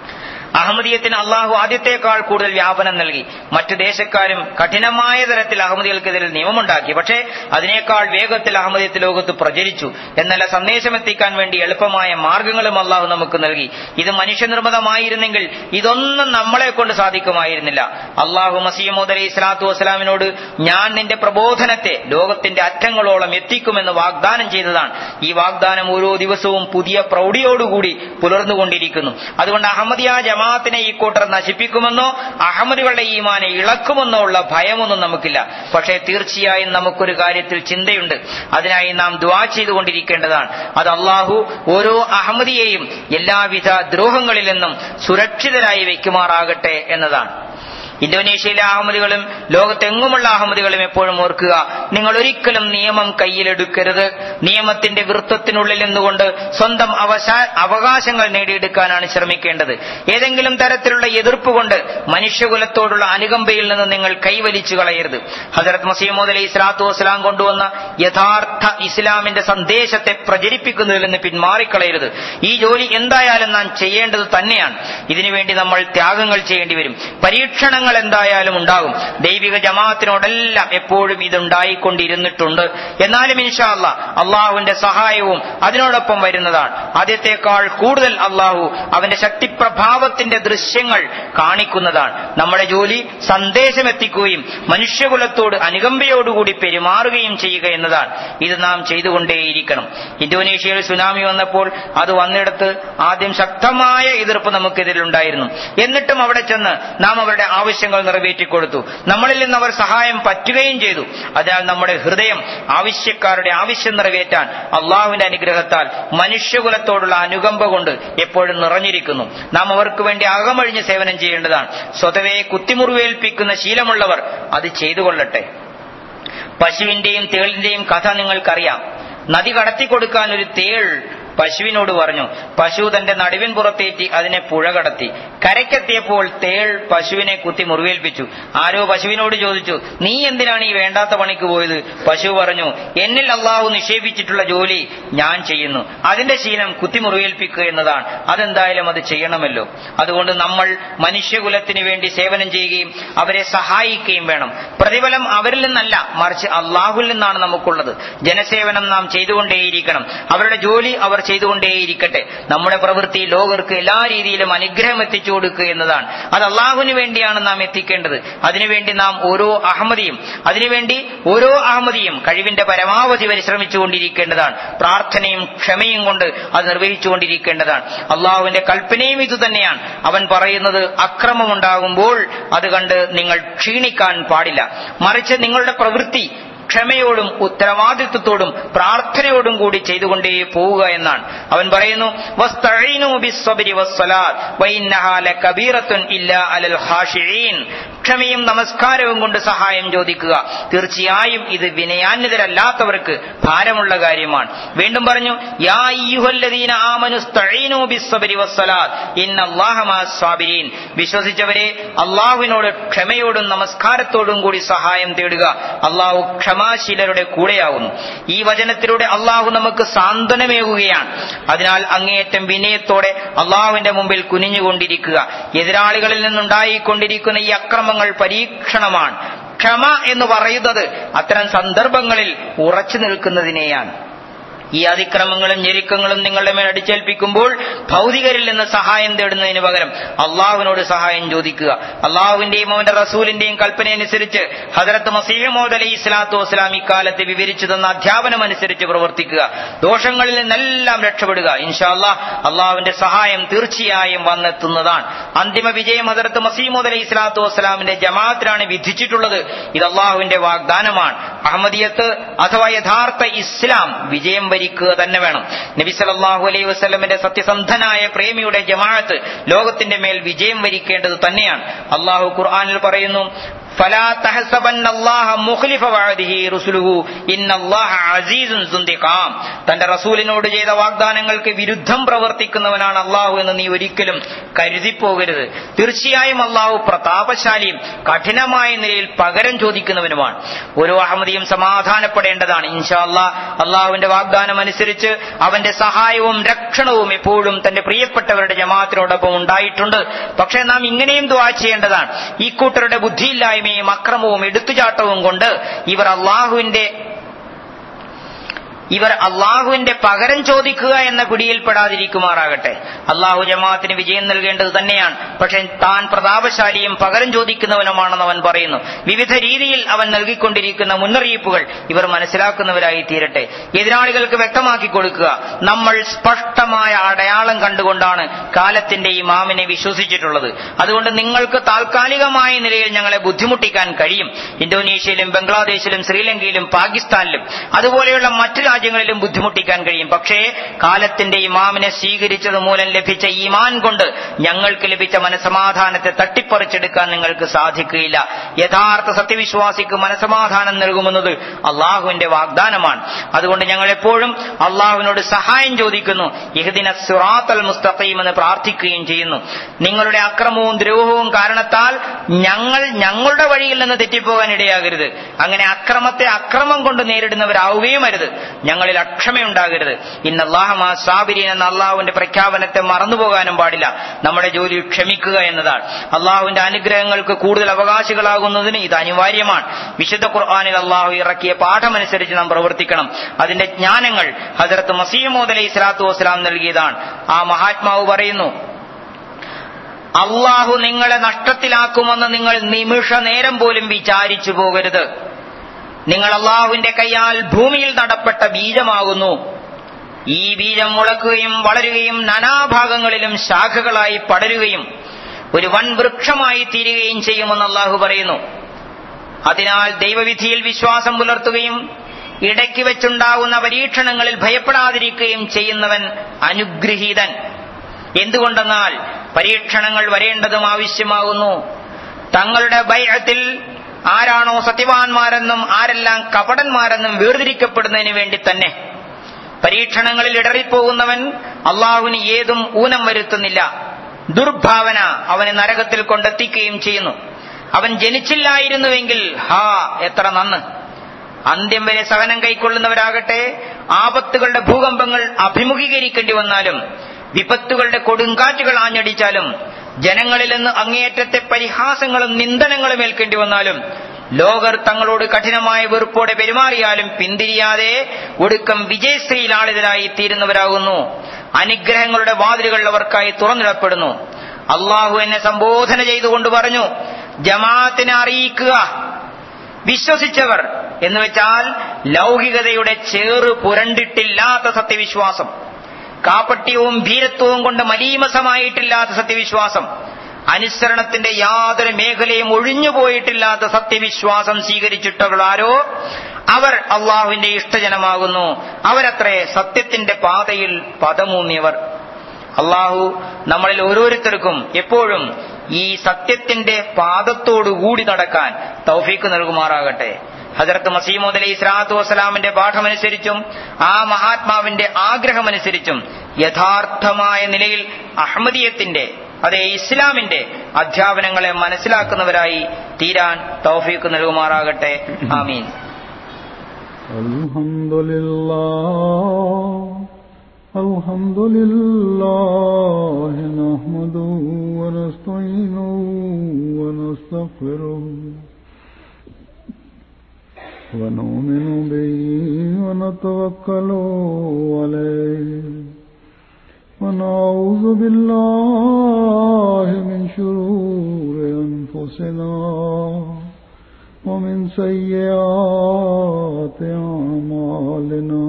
അഹമ്മദീയത്തിന് അള്ളാഹു ആദ്യത്തേക്കാൾ കൂടുതൽ വ്യാപനം നൽകി മറ്റു ദേശക്കാരും കഠിനമായ തരത്തിൽ അഹമ്മദികൾക്കെതിരെ നിയമമുണ്ടാക്കി പക്ഷേ അതിനേക്കാൾ വേഗത്തിൽ അഹമ്മദീയത്ത് ലോകത്ത് പ്രചരിച്ചു എന്നല്ല സന്ദേശം എത്തിക്കാൻ വേണ്ടി എളുപ്പമായ മാർഗങ്ങളും അള്ളാഹു നമുക്ക് നൽകി ഇത് മനുഷ്യനിർമ്മിതമായിരുന്നെങ്കിൽ ഇതൊന്നും നമ്മളെ കൊണ്ട് സാധിക്കുമായിരുന്നില്ല അള്ളാഹു മസീമോദ് അലൈഹി സ്വലാത്തു വസ്സലാമിനോട് ഞാൻ നിന്റെ പ്രബോധനത്തെ ലോകത്തിന്റെ അറ്റങ്ങളോളം എത്തിക്കുമെന്ന് വാഗ്ദാനം ചെയ്തതാണ് ഈ വാഗ്ദാനം ഓരോ ദിവസവും പുതിയ പ്രൗഢിയോടുകൂടി പുലർന്നുകൊണ്ടിരിക്കുന്നു അതുകൊണ്ട് അഹമ്മദിയ ജമാഅത്തിനെ ഈ കൂട്ടർ നശിപ്പിക്കുമെന്നോ അഹമ്മദികളുടെ ഈമാനെ ഇളക്കുമെന്നോ ഉള്ള ഭയമൊന്നും നമുക്കില്ല പക്ഷേ തീർച്ചയായും നമുക്കൊരു കാര്യത്തിൽ ചിന്തയുണ്ട് അതിനായി നാം ദ്വാ ചെയ്തുകൊണ്ടിരിക്കേണ്ടതാണ് അത് അള്ളാഹു ഓരോ അഹമ്മദിയെയും എല്ലാവിധ ദ്രോഹങ്ങളിൽ നിന്നും സുരക്ഷിതരായി വെക്കുമാറാകട്ടെ എന്നതാണ് ഇന്തോനേഷ്യയിലെ അഹമ്മദികളും ലോകത്തെങ്ങുമുള്ള അഹമ്മദികളും എപ്പോഴും ഓർക്കുക നിങ്ങൾ ഒരിക്കലും നിയമം കയ്യിലെടുക്കരുത് നിയമത്തിന്റെ വൃത്തത്തിനുള്ളിൽ നിന്നുകൊണ്ട് സ്വന്തം അവശാ- അവകാശങ്ങൾ നേടിയെടുക്കാനാണ് ശ്രമിക്കേണ്ടത് ഏതെങ്കിലും തരത്തിലുള്ള എതിർപ്പ് കൊണ്ട് മനുഷ്യകുലത്തോടുള്ള അനുകമ്പയിൽ നിന്ന് നിങ്ങൾ കൈവലിച്ചു കളയരുത് ഹസരത് മസീമോദ് അലൈഹി സ്വലാത്തു വസ്സലാം കൊണ്ടുവന്ന യഥാർത്ഥ ഇസ്ലാമിന്റെ സന്ദേശത്തെ പ്രചരിപ്പിക്കുന്നതിൽ നിന്ന് പിന്മാറിക്കളയരുത് ഈ ജോലി എന്തായാലും നാം ചെയ്യേണ്ടത് തന്നെയാണ് ഇതിനുവേണ്ടി നമ്മൾ ത്യാഗങ്ങൾ ചെയ്യേണ്ടി വരും പരീക്ഷണങ്ങൾ എന്തായാലും ഉണ്ടാകും ദൈവിക ജമാഅത്തിനോടെല്ലാം എപ്പോഴും ഇതുണ്ടായിക്കൊണ്ടിരുന്നിട്ടുണ്ട് എന്നാലും ഇൻഷാല്ല അള്ളാഹുവിന്റെ സഹായവും അതിനോടൊപ്പം വരുന്നതാണ് ആദ്യത്തെക്കാൾ കൂടുതൽ അള്ളാഹു അവന്റെ ശക്തിപ്രഭാവത്തിന്റെ ദൃശ്യങ്ങൾ കാണിക്കുന്നതാണ് നമ്മുടെ ജോലി സന്ദേശം എത്തിക്കുകയും മനുഷ്യകുലത്തോട് അനുകമ്പയോടുകൂടി പെരുമാറുകയും ചെയ്യുക എന്നതാണ് ഇത് നാം ചെയ്തുകൊണ്ടേയിരിക്കണം ഇന്തോനേഷ്യയിൽ സുനാമി വന്നപ്പോൾ അത് വന്നിടത്ത് ആദ്യം ശക്തമായ എതിർപ്പ് നമുക്കെതിരിലുണ്ടായിരുന്നു എന്നിട്ടും അവിടെ ചെന്ന് നാം അവരുടെ ആവശ്യങ്ങൾ നിറവേറ്റിക്കൊടുത്തു നമ്മളിൽ നിന്ന് അവർ സഹായം പറ്റുകയും ചെയ്തു അതിനാൽ നമ്മുടെ ഹൃദയം ആവശ്യക്കാരുടെ ആവശ്യം നിറവേറ്റാൻ അള്ളാഹുവിന്റെ അനുഗ്രഹത്താൽ മനുഷ്യകുലത്തോടുള്ള അനുകമ്പ കൊണ്ട് എപ്പോഴും നിറഞ്ഞിരിക്കുന്നു നാം അവർക്ക് വേണ്ടി അകമഴിഞ്ഞ് സേവനം ചെയ്യേണ്ടതാണ് സ്വതവേ കുത്തിമുറിവേൽപ്പിക്കുന്ന ശീലമുള്ളവർ അത് ചെയ്തുകൊള്ളട്ടെ പശുവിന്റെയും തേളിന്റെയും കഥ നിങ്ങൾക്കറിയാം നദി കടത്തിക്കൊടുക്കാൻ ഒരു തേൾ പശുവിനോട് പറഞ്ഞു പശു തന്റെ നടുവിൻ പുറത്തേറ്റി അതിനെ പുഴ കടത്തി കരയ്ക്കെത്തിയപ്പോൾ തേൾ പശുവിനെ കുത്തി മുറിവേൽപ്പിച്ചു ആരോ പശുവിനോട് ചോദിച്ചു നീ എന്തിനാണ് ഈ വേണ്ടാത്ത പണിക്ക് പോയത് പശു പറഞ്ഞു എന്നിൽ അള്ളാഹു നിക്ഷേപിച്ചിട്ടുള്ള ജോലി ഞാൻ ചെയ്യുന്നു അതിന്റെ ശീലം കുത്തി മുറിവേൽപ്പിക്കുക എന്നതാണ് അതെന്തായാലും അത് ചെയ്യണമല്ലോ അതുകൊണ്ട് നമ്മൾ മനുഷ്യകുലത്തിന് വേണ്ടി സേവനം ചെയ്യുകയും അവരെ സഹായിക്കുകയും വേണം പ്രതിഫലം അവരിൽ നിന്നല്ല മറിച്ച് അള്ളാഹുൽ നിന്നാണ് നമുക്കുള്ളത് ജനസേവനം നാം ചെയ്തുകൊണ്ടേയിരിക്കണം അവരുടെ ജോലി അവർ ചെയ്തുകൊണ്ടേയിരിക്കട്ടെ നമ്മുടെ പ്രവൃത്തി ലോകർക്ക് എല്ലാ രീതിയിലും അനുഗ്രഹം എത്തിച്ചു കൊടുക്കുക എന്നതാണ് അത് അള്ളാഹുവിന് വേണ്ടിയാണ് നാം എത്തിക്കേണ്ടത് അതിനുവേണ്ടി നാം ഓരോ അഹമ്മദിയും അതിനുവേണ്ടി ഓരോ അഹമ്മദിയും കഴിവിന്റെ പരമാവധി പരിശ്രമിച്ചുകൊണ്ടിരിക്കേണ്ടതാണ് പ്രാർത്ഥനയും ക്ഷമയും കൊണ്ട് അത് നിർവഹിച്ചുകൊണ്ടിരിക്കേണ്ടതാണ് അള്ളാഹുവിന്റെ കൽപ്പനയും ഇതുതന്നെയാണ് അവൻ പറയുന്നത് അക്രമമുണ്ടാകുമ്പോൾ അത് കണ്ട് നിങ്ങൾ ക്ഷീണിക്കാൻ പാടില്ല മറിച്ച് നിങ്ങളുടെ പ്രവൃത്തി ക്ഷമയോടും ഉത്തരവാദിത്വത്തോടും പ്രാർത്ഥനയോടും കൂടി ചെയ്തുകൊണ്ടേ പോവുക എന്നാണ് അവൻ പറയുന്നു "വസ്തഈനു ബിസ്സബ്രി വസ്സലാത്ത് വഇന്നഹാ ലകബീറത്തുൻ ഇല്ലാ അലൽ ഖാശിഈൻ." ക്ഷമയും നമസ്കാരവും കൊണ്ട് സഹായം ചോദിക്കുക തീർച്ചയായും ഇത് വിനയാന്വിതരല്ലാത്തവർക്ക് ഭാരമുള്ള കാര്യമാണ് വീണ്ടും പറഞ്ഞു യാ അയ്യുഹല്ലദീന ആമനു സ്തഈനു ബിസ്സബ്രി വസ്സലാത്ത് ഇന്നല്ലാഹ മഅസ് സാബിരീൻ വിശ്വസിച്ചവരെ അള്ളാഹുവിനോട് ക്ഷമയോടും നമസ്കാരത്തോടും കൂടി സഹായം തേടുക അള്ളാഹു ക്ഷമാശീലരുടെ കൂടെയാകുന്നു ഈ വചനത്തിലൂടെ അള്ളാഹു നമുക്ക് സാന്ത്വനമേകുകയാണ് അതിനാൽ അങ്ങേയറ്റം വിനയത്തോടെ അള്ളാഹുവിന്റെ മുമ്പിൽ കുനിഞ്ഞുകൊണ്ടിരിക്കുക എതിരാളികളിൽ നിന്നുണ്ടായിക്കൊണ്ടിരിക്കുന്ന ഈ അക്രമങ്ങൾ പരീക്ഷണമാണ് ക്ഷമ എന്ന് പറയുന്നത് അത്തരം സന്ദർഭങ്ങളിൽ ഉറച്ചു നിൽക്കുന്നതിനെയാണ് ഈ അതിക്രമങ്ങളും ഞെരുക്കങ്ങളും നിങ്ങളുടെ മേൽ അടിച്ചേൽപ്പിക്കുമ്പോൾ ഭൗതികരിൽ നിന്ന് സഹായം തേടുന്നതിന് പകരം അള്ളാഹുവിനോട് സഹായം ചോദിക്കുക അള്ളാഹുവിന്റെയും അവന്റെ റസൂലിന്റെയും കൽപ്പനയനുസരിച്ച് ഹജറത്ത് മസീഹമോദ് അലൈഹി സ്വലാത്തു വസ്സലാം ഇക്കാലത്ത് വിവരിച്ചു തന്ന അധ്യാപനം അനുസരിച്ച് പ്രവർത്തിക്കുക ദോഷങ്ങളിൽ നിന്നെല്ലാം രക്ഷപ്പെടുക ഇൻഷാല്ലാ അള്ളാഹുവിന്റെ സഹായം തീർച്ചയായും വന്നെത്തുന്നതാണ് അന്തിമ വിജയം ഹജറത്ത് മസീമോദ് അലൈഹി സ്വലാത്തു വസ്സലാമിന്റെ ജമാഅത്തിനാണ് വിധിച്ചിട്ടുള്ളത് ഇത് അള്ളാഹുവിന്റെ വാഗ്ദാനമാണ് അഹമ്മദിയത്ത് അഥവാ യഥാർത്ഥ ഇസ്ലാം വിജയം വരിക്കുക തന്നെ വേണം നബി സല്ലല്ലാഹു അലൈഹി വസല്ലമയുടെ സത്യസന്ധനായ പ്രേമിയുടെ ജമാഅത്ത് ലോകത്തിന്റെ മേൽ വിജയം വരിക്കേണ്ടത് തന്നെയാണ് അള്ളാഹു ഖുർആനിൽ പറയുന്നു ഫലാ തഹസബന്നല്ലാഹ മുഖ്ലിഫ വഅദിഹി റുസുലുഹു ഇന്നല്ലാഹ അസീസുൻ സുന്തിഖാം തന്റെ റസൂലിനോട് ചെയ്ത വാഗ്ദാനങ്ങൾക്ക് വിരുദ്ധം പ്രവർത്തിക്കുന്നവനാണ് അള്ളാഹു എന്ന് നീ ഒരിക്കലും കരുതിപ്പോകരുത് തീർച്ചയായും അള്ളാഹു പ്രതാപശാലിയും കഠിനമായ നിലയിൽ പകരം ചോദിക്കുന്നവനുമാണ് ഓരോ അഹമ്മദിയും സമാധാനപ്പെടേണ്ടതാണ് ഇൻഷാ അല്ലാ അള്ളാഹുവിന്റെ വാഗ്ദാനം അനുസരിച്ച് അവന്റെ സഹായവും രക്ഷണവും എപ്പോഴും തന്റെ പ്രിയപ്പെട്ടവരുടെ ജമാഅത്തിനോടൊപ്പം ഉണ്ടായിട്ടുണ്ട് പക്ഷേ നാം ഇങ്ങനെയും ദ്വാ ചെയ്യേണ്ടതാണ് ഈ കൂട്ടരുടെ ബുദ്ധിയില്ലായ്മയും അക്രമവും എടുത്തുചാട്ടവും കൊണ്ട് ഇവർ അള്ളാഹുവിന്റെ ഇവർ അള്ളാഹുവിന്റെ പകരം ചോദിക്കുക എന്ന പിടിയിൽപ്പെടാതിരിക്കുമാറാകട്ടെ അള്ളാഹു ജമാഅത്തിന് വിജയം നൽകേണ്ടത് തന്നെയാണ് പക്ഷെ താൻ പ്രതാപശാലിയും പകരം ചോദിക്കുന്നവനുമാണെന്ന് അവൻ പറയുന്നു വിവിധ രീതിയിൽ അവൻ നൽകിക്കൊണ്ടിരിക്കുന്ന മുന്നറിയിപ്പുകൾ ഇവർ മനസ്സിലാക്കുന്നവരായി തീരട്ടെ എതിരാളികൾക്ക് വ്യക്തമാക്കി കൊടുക്കുക നമ്മൾ സ്പഷ്ടമായ അടയാളം കണ്ടുകൊണ്ടാണ് കാലത്തിന്റെ ഈ മാമിനെ വിശ്വസിച്ചിട്ടുള്ളത് അതുകൊണ്ട് നിങ്ങൾക്ക് താൽക്കാലികമായ നിലയിൽ ഞങ്ങളെ ബുദ്ധിമുട്ടിക്കാൻ കഴിയും ഇന്തോനേഷ്യയിലും ബംഗ്ലാദേശിലും ശ്രീലങ്കയിലും പാകിസ്ഥാനിലും അതുപോലെയുള്ള മറ്റു രാജ്യങ്ങളിലും ബുദ്ധിമുട്ടിക്കാൻ കഴിയും പക്ഷേ കാലത്തിന്റെ ഇമാമിനെ സ്വീകരിച്ചത് മൂലം ലഭിച്ച ഈമാൻ കൊണ്ട് ഞങ്ങൾക്ക് ലഭിച്ച മനസമാധാനത്തെ തട്ടിപ്പറിച്ചെടുക്കാൻ നിങ്ങൾക്ക് സാധിക്കുകയില്ല യഥാർത്ഥ സത്യവിശ്വാസിക്ക് മനസമാധാനം നൽകുമെന്നത് അള്ളാഹുവിന്റെ വാഗ്ദാനമാണ് അതുകൊണ്ട് ഞങ്ങൾ എപ്പോഴും അള്ളാഹുവിനോട് സഹായം ചോദിക്കുന്നു ഇഹദിന സുറാത്തൽ മുസ്തഖീം എന്ന് പ്രാർത്ഥിക്കുകയും ചെയ്യുന്നു നിങ്ങളുടെ അക്രമവും ദ്രോഹവും കാരണത്താൽ ഞങ്ങൾ ഞങ്ങളുടെ വഴിയിൽ നിന്ന് തെറ്റിപ്പോകാൻ ഇടയാകരുത് അങ്ങനെ അക്രമത്തെ അക്രമം കൊണ്ട് നേരിടുന്നവരാവുകയും അരുത് ഞങ്ങളിൽ അക്ഷമയുണ്ടാകരുത് ഇന്ന് അള്ളാഹമാ സാബിരീൻ എന്ന അള്ളാഹുവിന്റെ പ്രഖ്യാപനത്തെ മറന്നുപോകാനും പാടില്ല നമ്മുടെ ജോലി ക്ഷമിക്കുക എന്നതാണ് അള്ളാഹുവിന്റെ അനുഗ്രഹങ്ങൾക്ക് കൂടുതൽ അവകാശികളാകുന്നതിന് ഇത് അനിവാര്യമാണ് വിശുദ്ധ ഖുർആാനിൽ അള്ളാഹു ഇറക്കിയ പാഠമനുസരിച്ച് നാം പ്രവർത്തിക്കണം അതിന്റെ ജ്ഞാനങ്ങൾ ഹസരത്ത് മസീമോദ് അലൈഹി സ്വലാത്തു വസ്സലാം നൽകിയതാണ് ആ മഹാത്മാവ് പറയുന്നു അള്ളാഹു നിങ്ങളെ നഷ്ടത്തിലാക്കുമെന്ന് നിങ്ങൾ നിമിഷ നേരം പോലും വിചാരിച്ചു പോകരുത് നിങ്ങൾ അള്ളാഹുവിന്റെ കൈയാൽ ഭൂമിയിൽ നടപ്പെട്ട ബീജമാകുന്നു ഈ ബീജം മുളക്കുകയും വളരുകയും നാനാഭാഗങ്ങളിലും ശാഖകളായി പടരുകയും ഒരു വൻ വൃക്ഷമായി തീരുകയും ചെയ്യുമെന്ന് അള്ളാഹു പറയുന്നു അതിനാൽ ദൈവവിധിയിൽ വിശ്വാസം പുലർത്തുകയും ഇടയ്ക്ക് വെച്ചുണ്ടാകുന്ന പരീക്ഷണങ്ങളിൽ ഭയപ്പെടാതിരിക്കുകയും ചെയ്യുന്നവൻ അനുഗ്രഹീതൻ എന്തുകൊണ്ടെന്നാൽ പരീക്ഷണങ്ങൾ വരേണ്ടതും ആവശ്യമാകുന്നു തങ്ങളുടെ ഭയത്തിൽ ആരാണോ സത്യവാൻമാരെന്നും ആരെല്ലാം കപടന്മാരെന്നും വേർതിരിക്കപ്പെടുന്നതിന് വേണ്ടി തന്നെ പരീക്ഷണങ്ങളിൽ ഇടറിപ്പോകുന്നവൻ അള്ളാഹുവിന് ഏതും ഊനം വരുത്തുന്നില്ല ദുർഭാവന അവന് നരകത്തിൽ കൊണ്ടെത്തിക്കുകയും ചെയ്യുന്നു അവൻ ജനിച്ചില്ലായിരുന്നുവെങ്കിൽ ഹാ എത്ര നന്ന് അന്ത്യം വരെ സഹനം കൈക്കൊള്ളുന്നവരാകട്ടെ ആപത്തുകളുടെ ഭൂകമ്പങ്ങൾ അഭിമുഖീകരിക്കേണ്ടി വന്നാലും വിപത്തുകളുടെ കൊടുങ്കാറ്റുകൾ ആഞ്ഞടിച്ചാലും ജനങ്ങളിൽ നിന്ന് അങ്ങേയറ്റത്തെ പരിഹാസങ്ങളും നിന്ദനങ്ങളും ഏൽക്കേണ്ടി വന്നാലും ലോകർ തങ്ങളോട് കഠിനമായ വെറുപ്പോടെ പെരുമാറിയാലും പിന്തിരിയാതെ ഒടുക്കം വിജയശ്രീ ലാളിതരായി തീരുന്നവരാകുന്നു അനുഗ്രഹങ്ങളുടെ വാതിലുകൾ അവർക്കായി തുറന്നിടപ്പെടുന്നു അള്ളാഹു എന്നെ സംബോധന ചെയ്തുകൊണ്ട് പറഞ്ഞു ജമാഅത്തിനെ അറിയിക്കുക വിശ്വസിച്ചവർ എന്ന് വെച്ചാൽ ലൗകികതയുടെ ചേറ് പുരണ്ടിട്ടില്ലാത്ത സത്യവിശ്വാസം കാപ്പട്യവും ഭീരത്വവും കൊണ്ട് മലീമസമായിട്ടില്ലാത്ത സത്യവിശ്വാസം അനുസരണത്തിന്റെ യാതൊരു മേഖലയും ഒഴിഞ്ഞുപോയിട്ടില്ലാത്ത സത്യവിശ്വാസം സ്വീകരിച്ചിട്ടുള്ളാരോ അവർ അള്ളാഹുവിന്റെ ഇഷ്ടജനമാകുന്നു അവരത്രേ സത്യത്തിന്റെ പാതയിൽ പദമൂന്നിയവർ അള്ളാഹു നമ്മളിൽ ഓരോരുത്തർക്കും എപ്പോഴും ഈ സത്യത്തിന്റെ പാദത്തോടുകൂടി നടക്കാൻ തൗഫീക്ക് നൽകുമാറാകട്ടെ ഹജറത്ത് മസീമോദ് അലൈഹി സ്വലാത്തു വസ്സലാമിന്റെ പാഠമനുസരിച്ചും ആ മഹാത്മാവിന്റെ ആഗ്രഹമനുസരിച്ചും യഥാർത്ഥമായ നിലയിൽ അഹമ്മദീയത്തിന്റെ അതെ ഇസ്ലാമിന്റെ അധ്യാപനങ്ങളെ മനസ്സിലാക്കുന്നവരായി തീരാൻ തൗഫീക്ക് നൽകുമാറാകട്ടെ ആമീൻ الحمد لله الحمد لله نحمده ونستعينه ونستغفره ونؤمن به ونتوكل عليه ونعوذ بالله من شرور أنفسنا ومن سيئات أعمالنا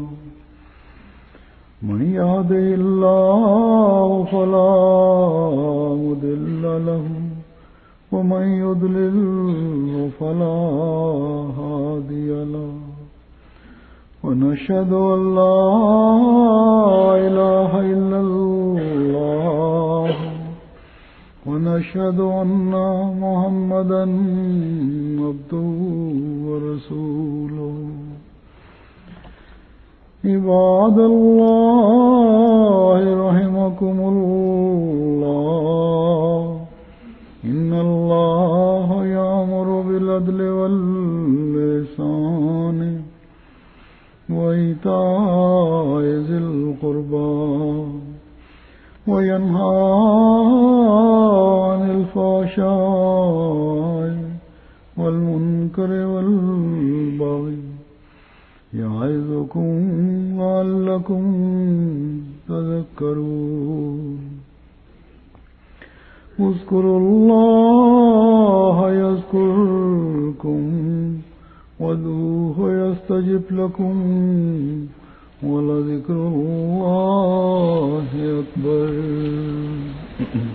من يهده الله فلا مضل له ومن يضلل فلا هادي له ونشهد أن لا إله إلا الله ونشهد أن محمدا عبده ورسوله عباد الله رحمكم الله إن الله يأمر بالعدل واللسان وإيتاء ذي القربى وينهى عن الفحشاء والمنكر والبغي يعظكم لعلكم تذكرون اذكروا الله يذكركم وادعوه يستجب لكم ولذكر الله أكبر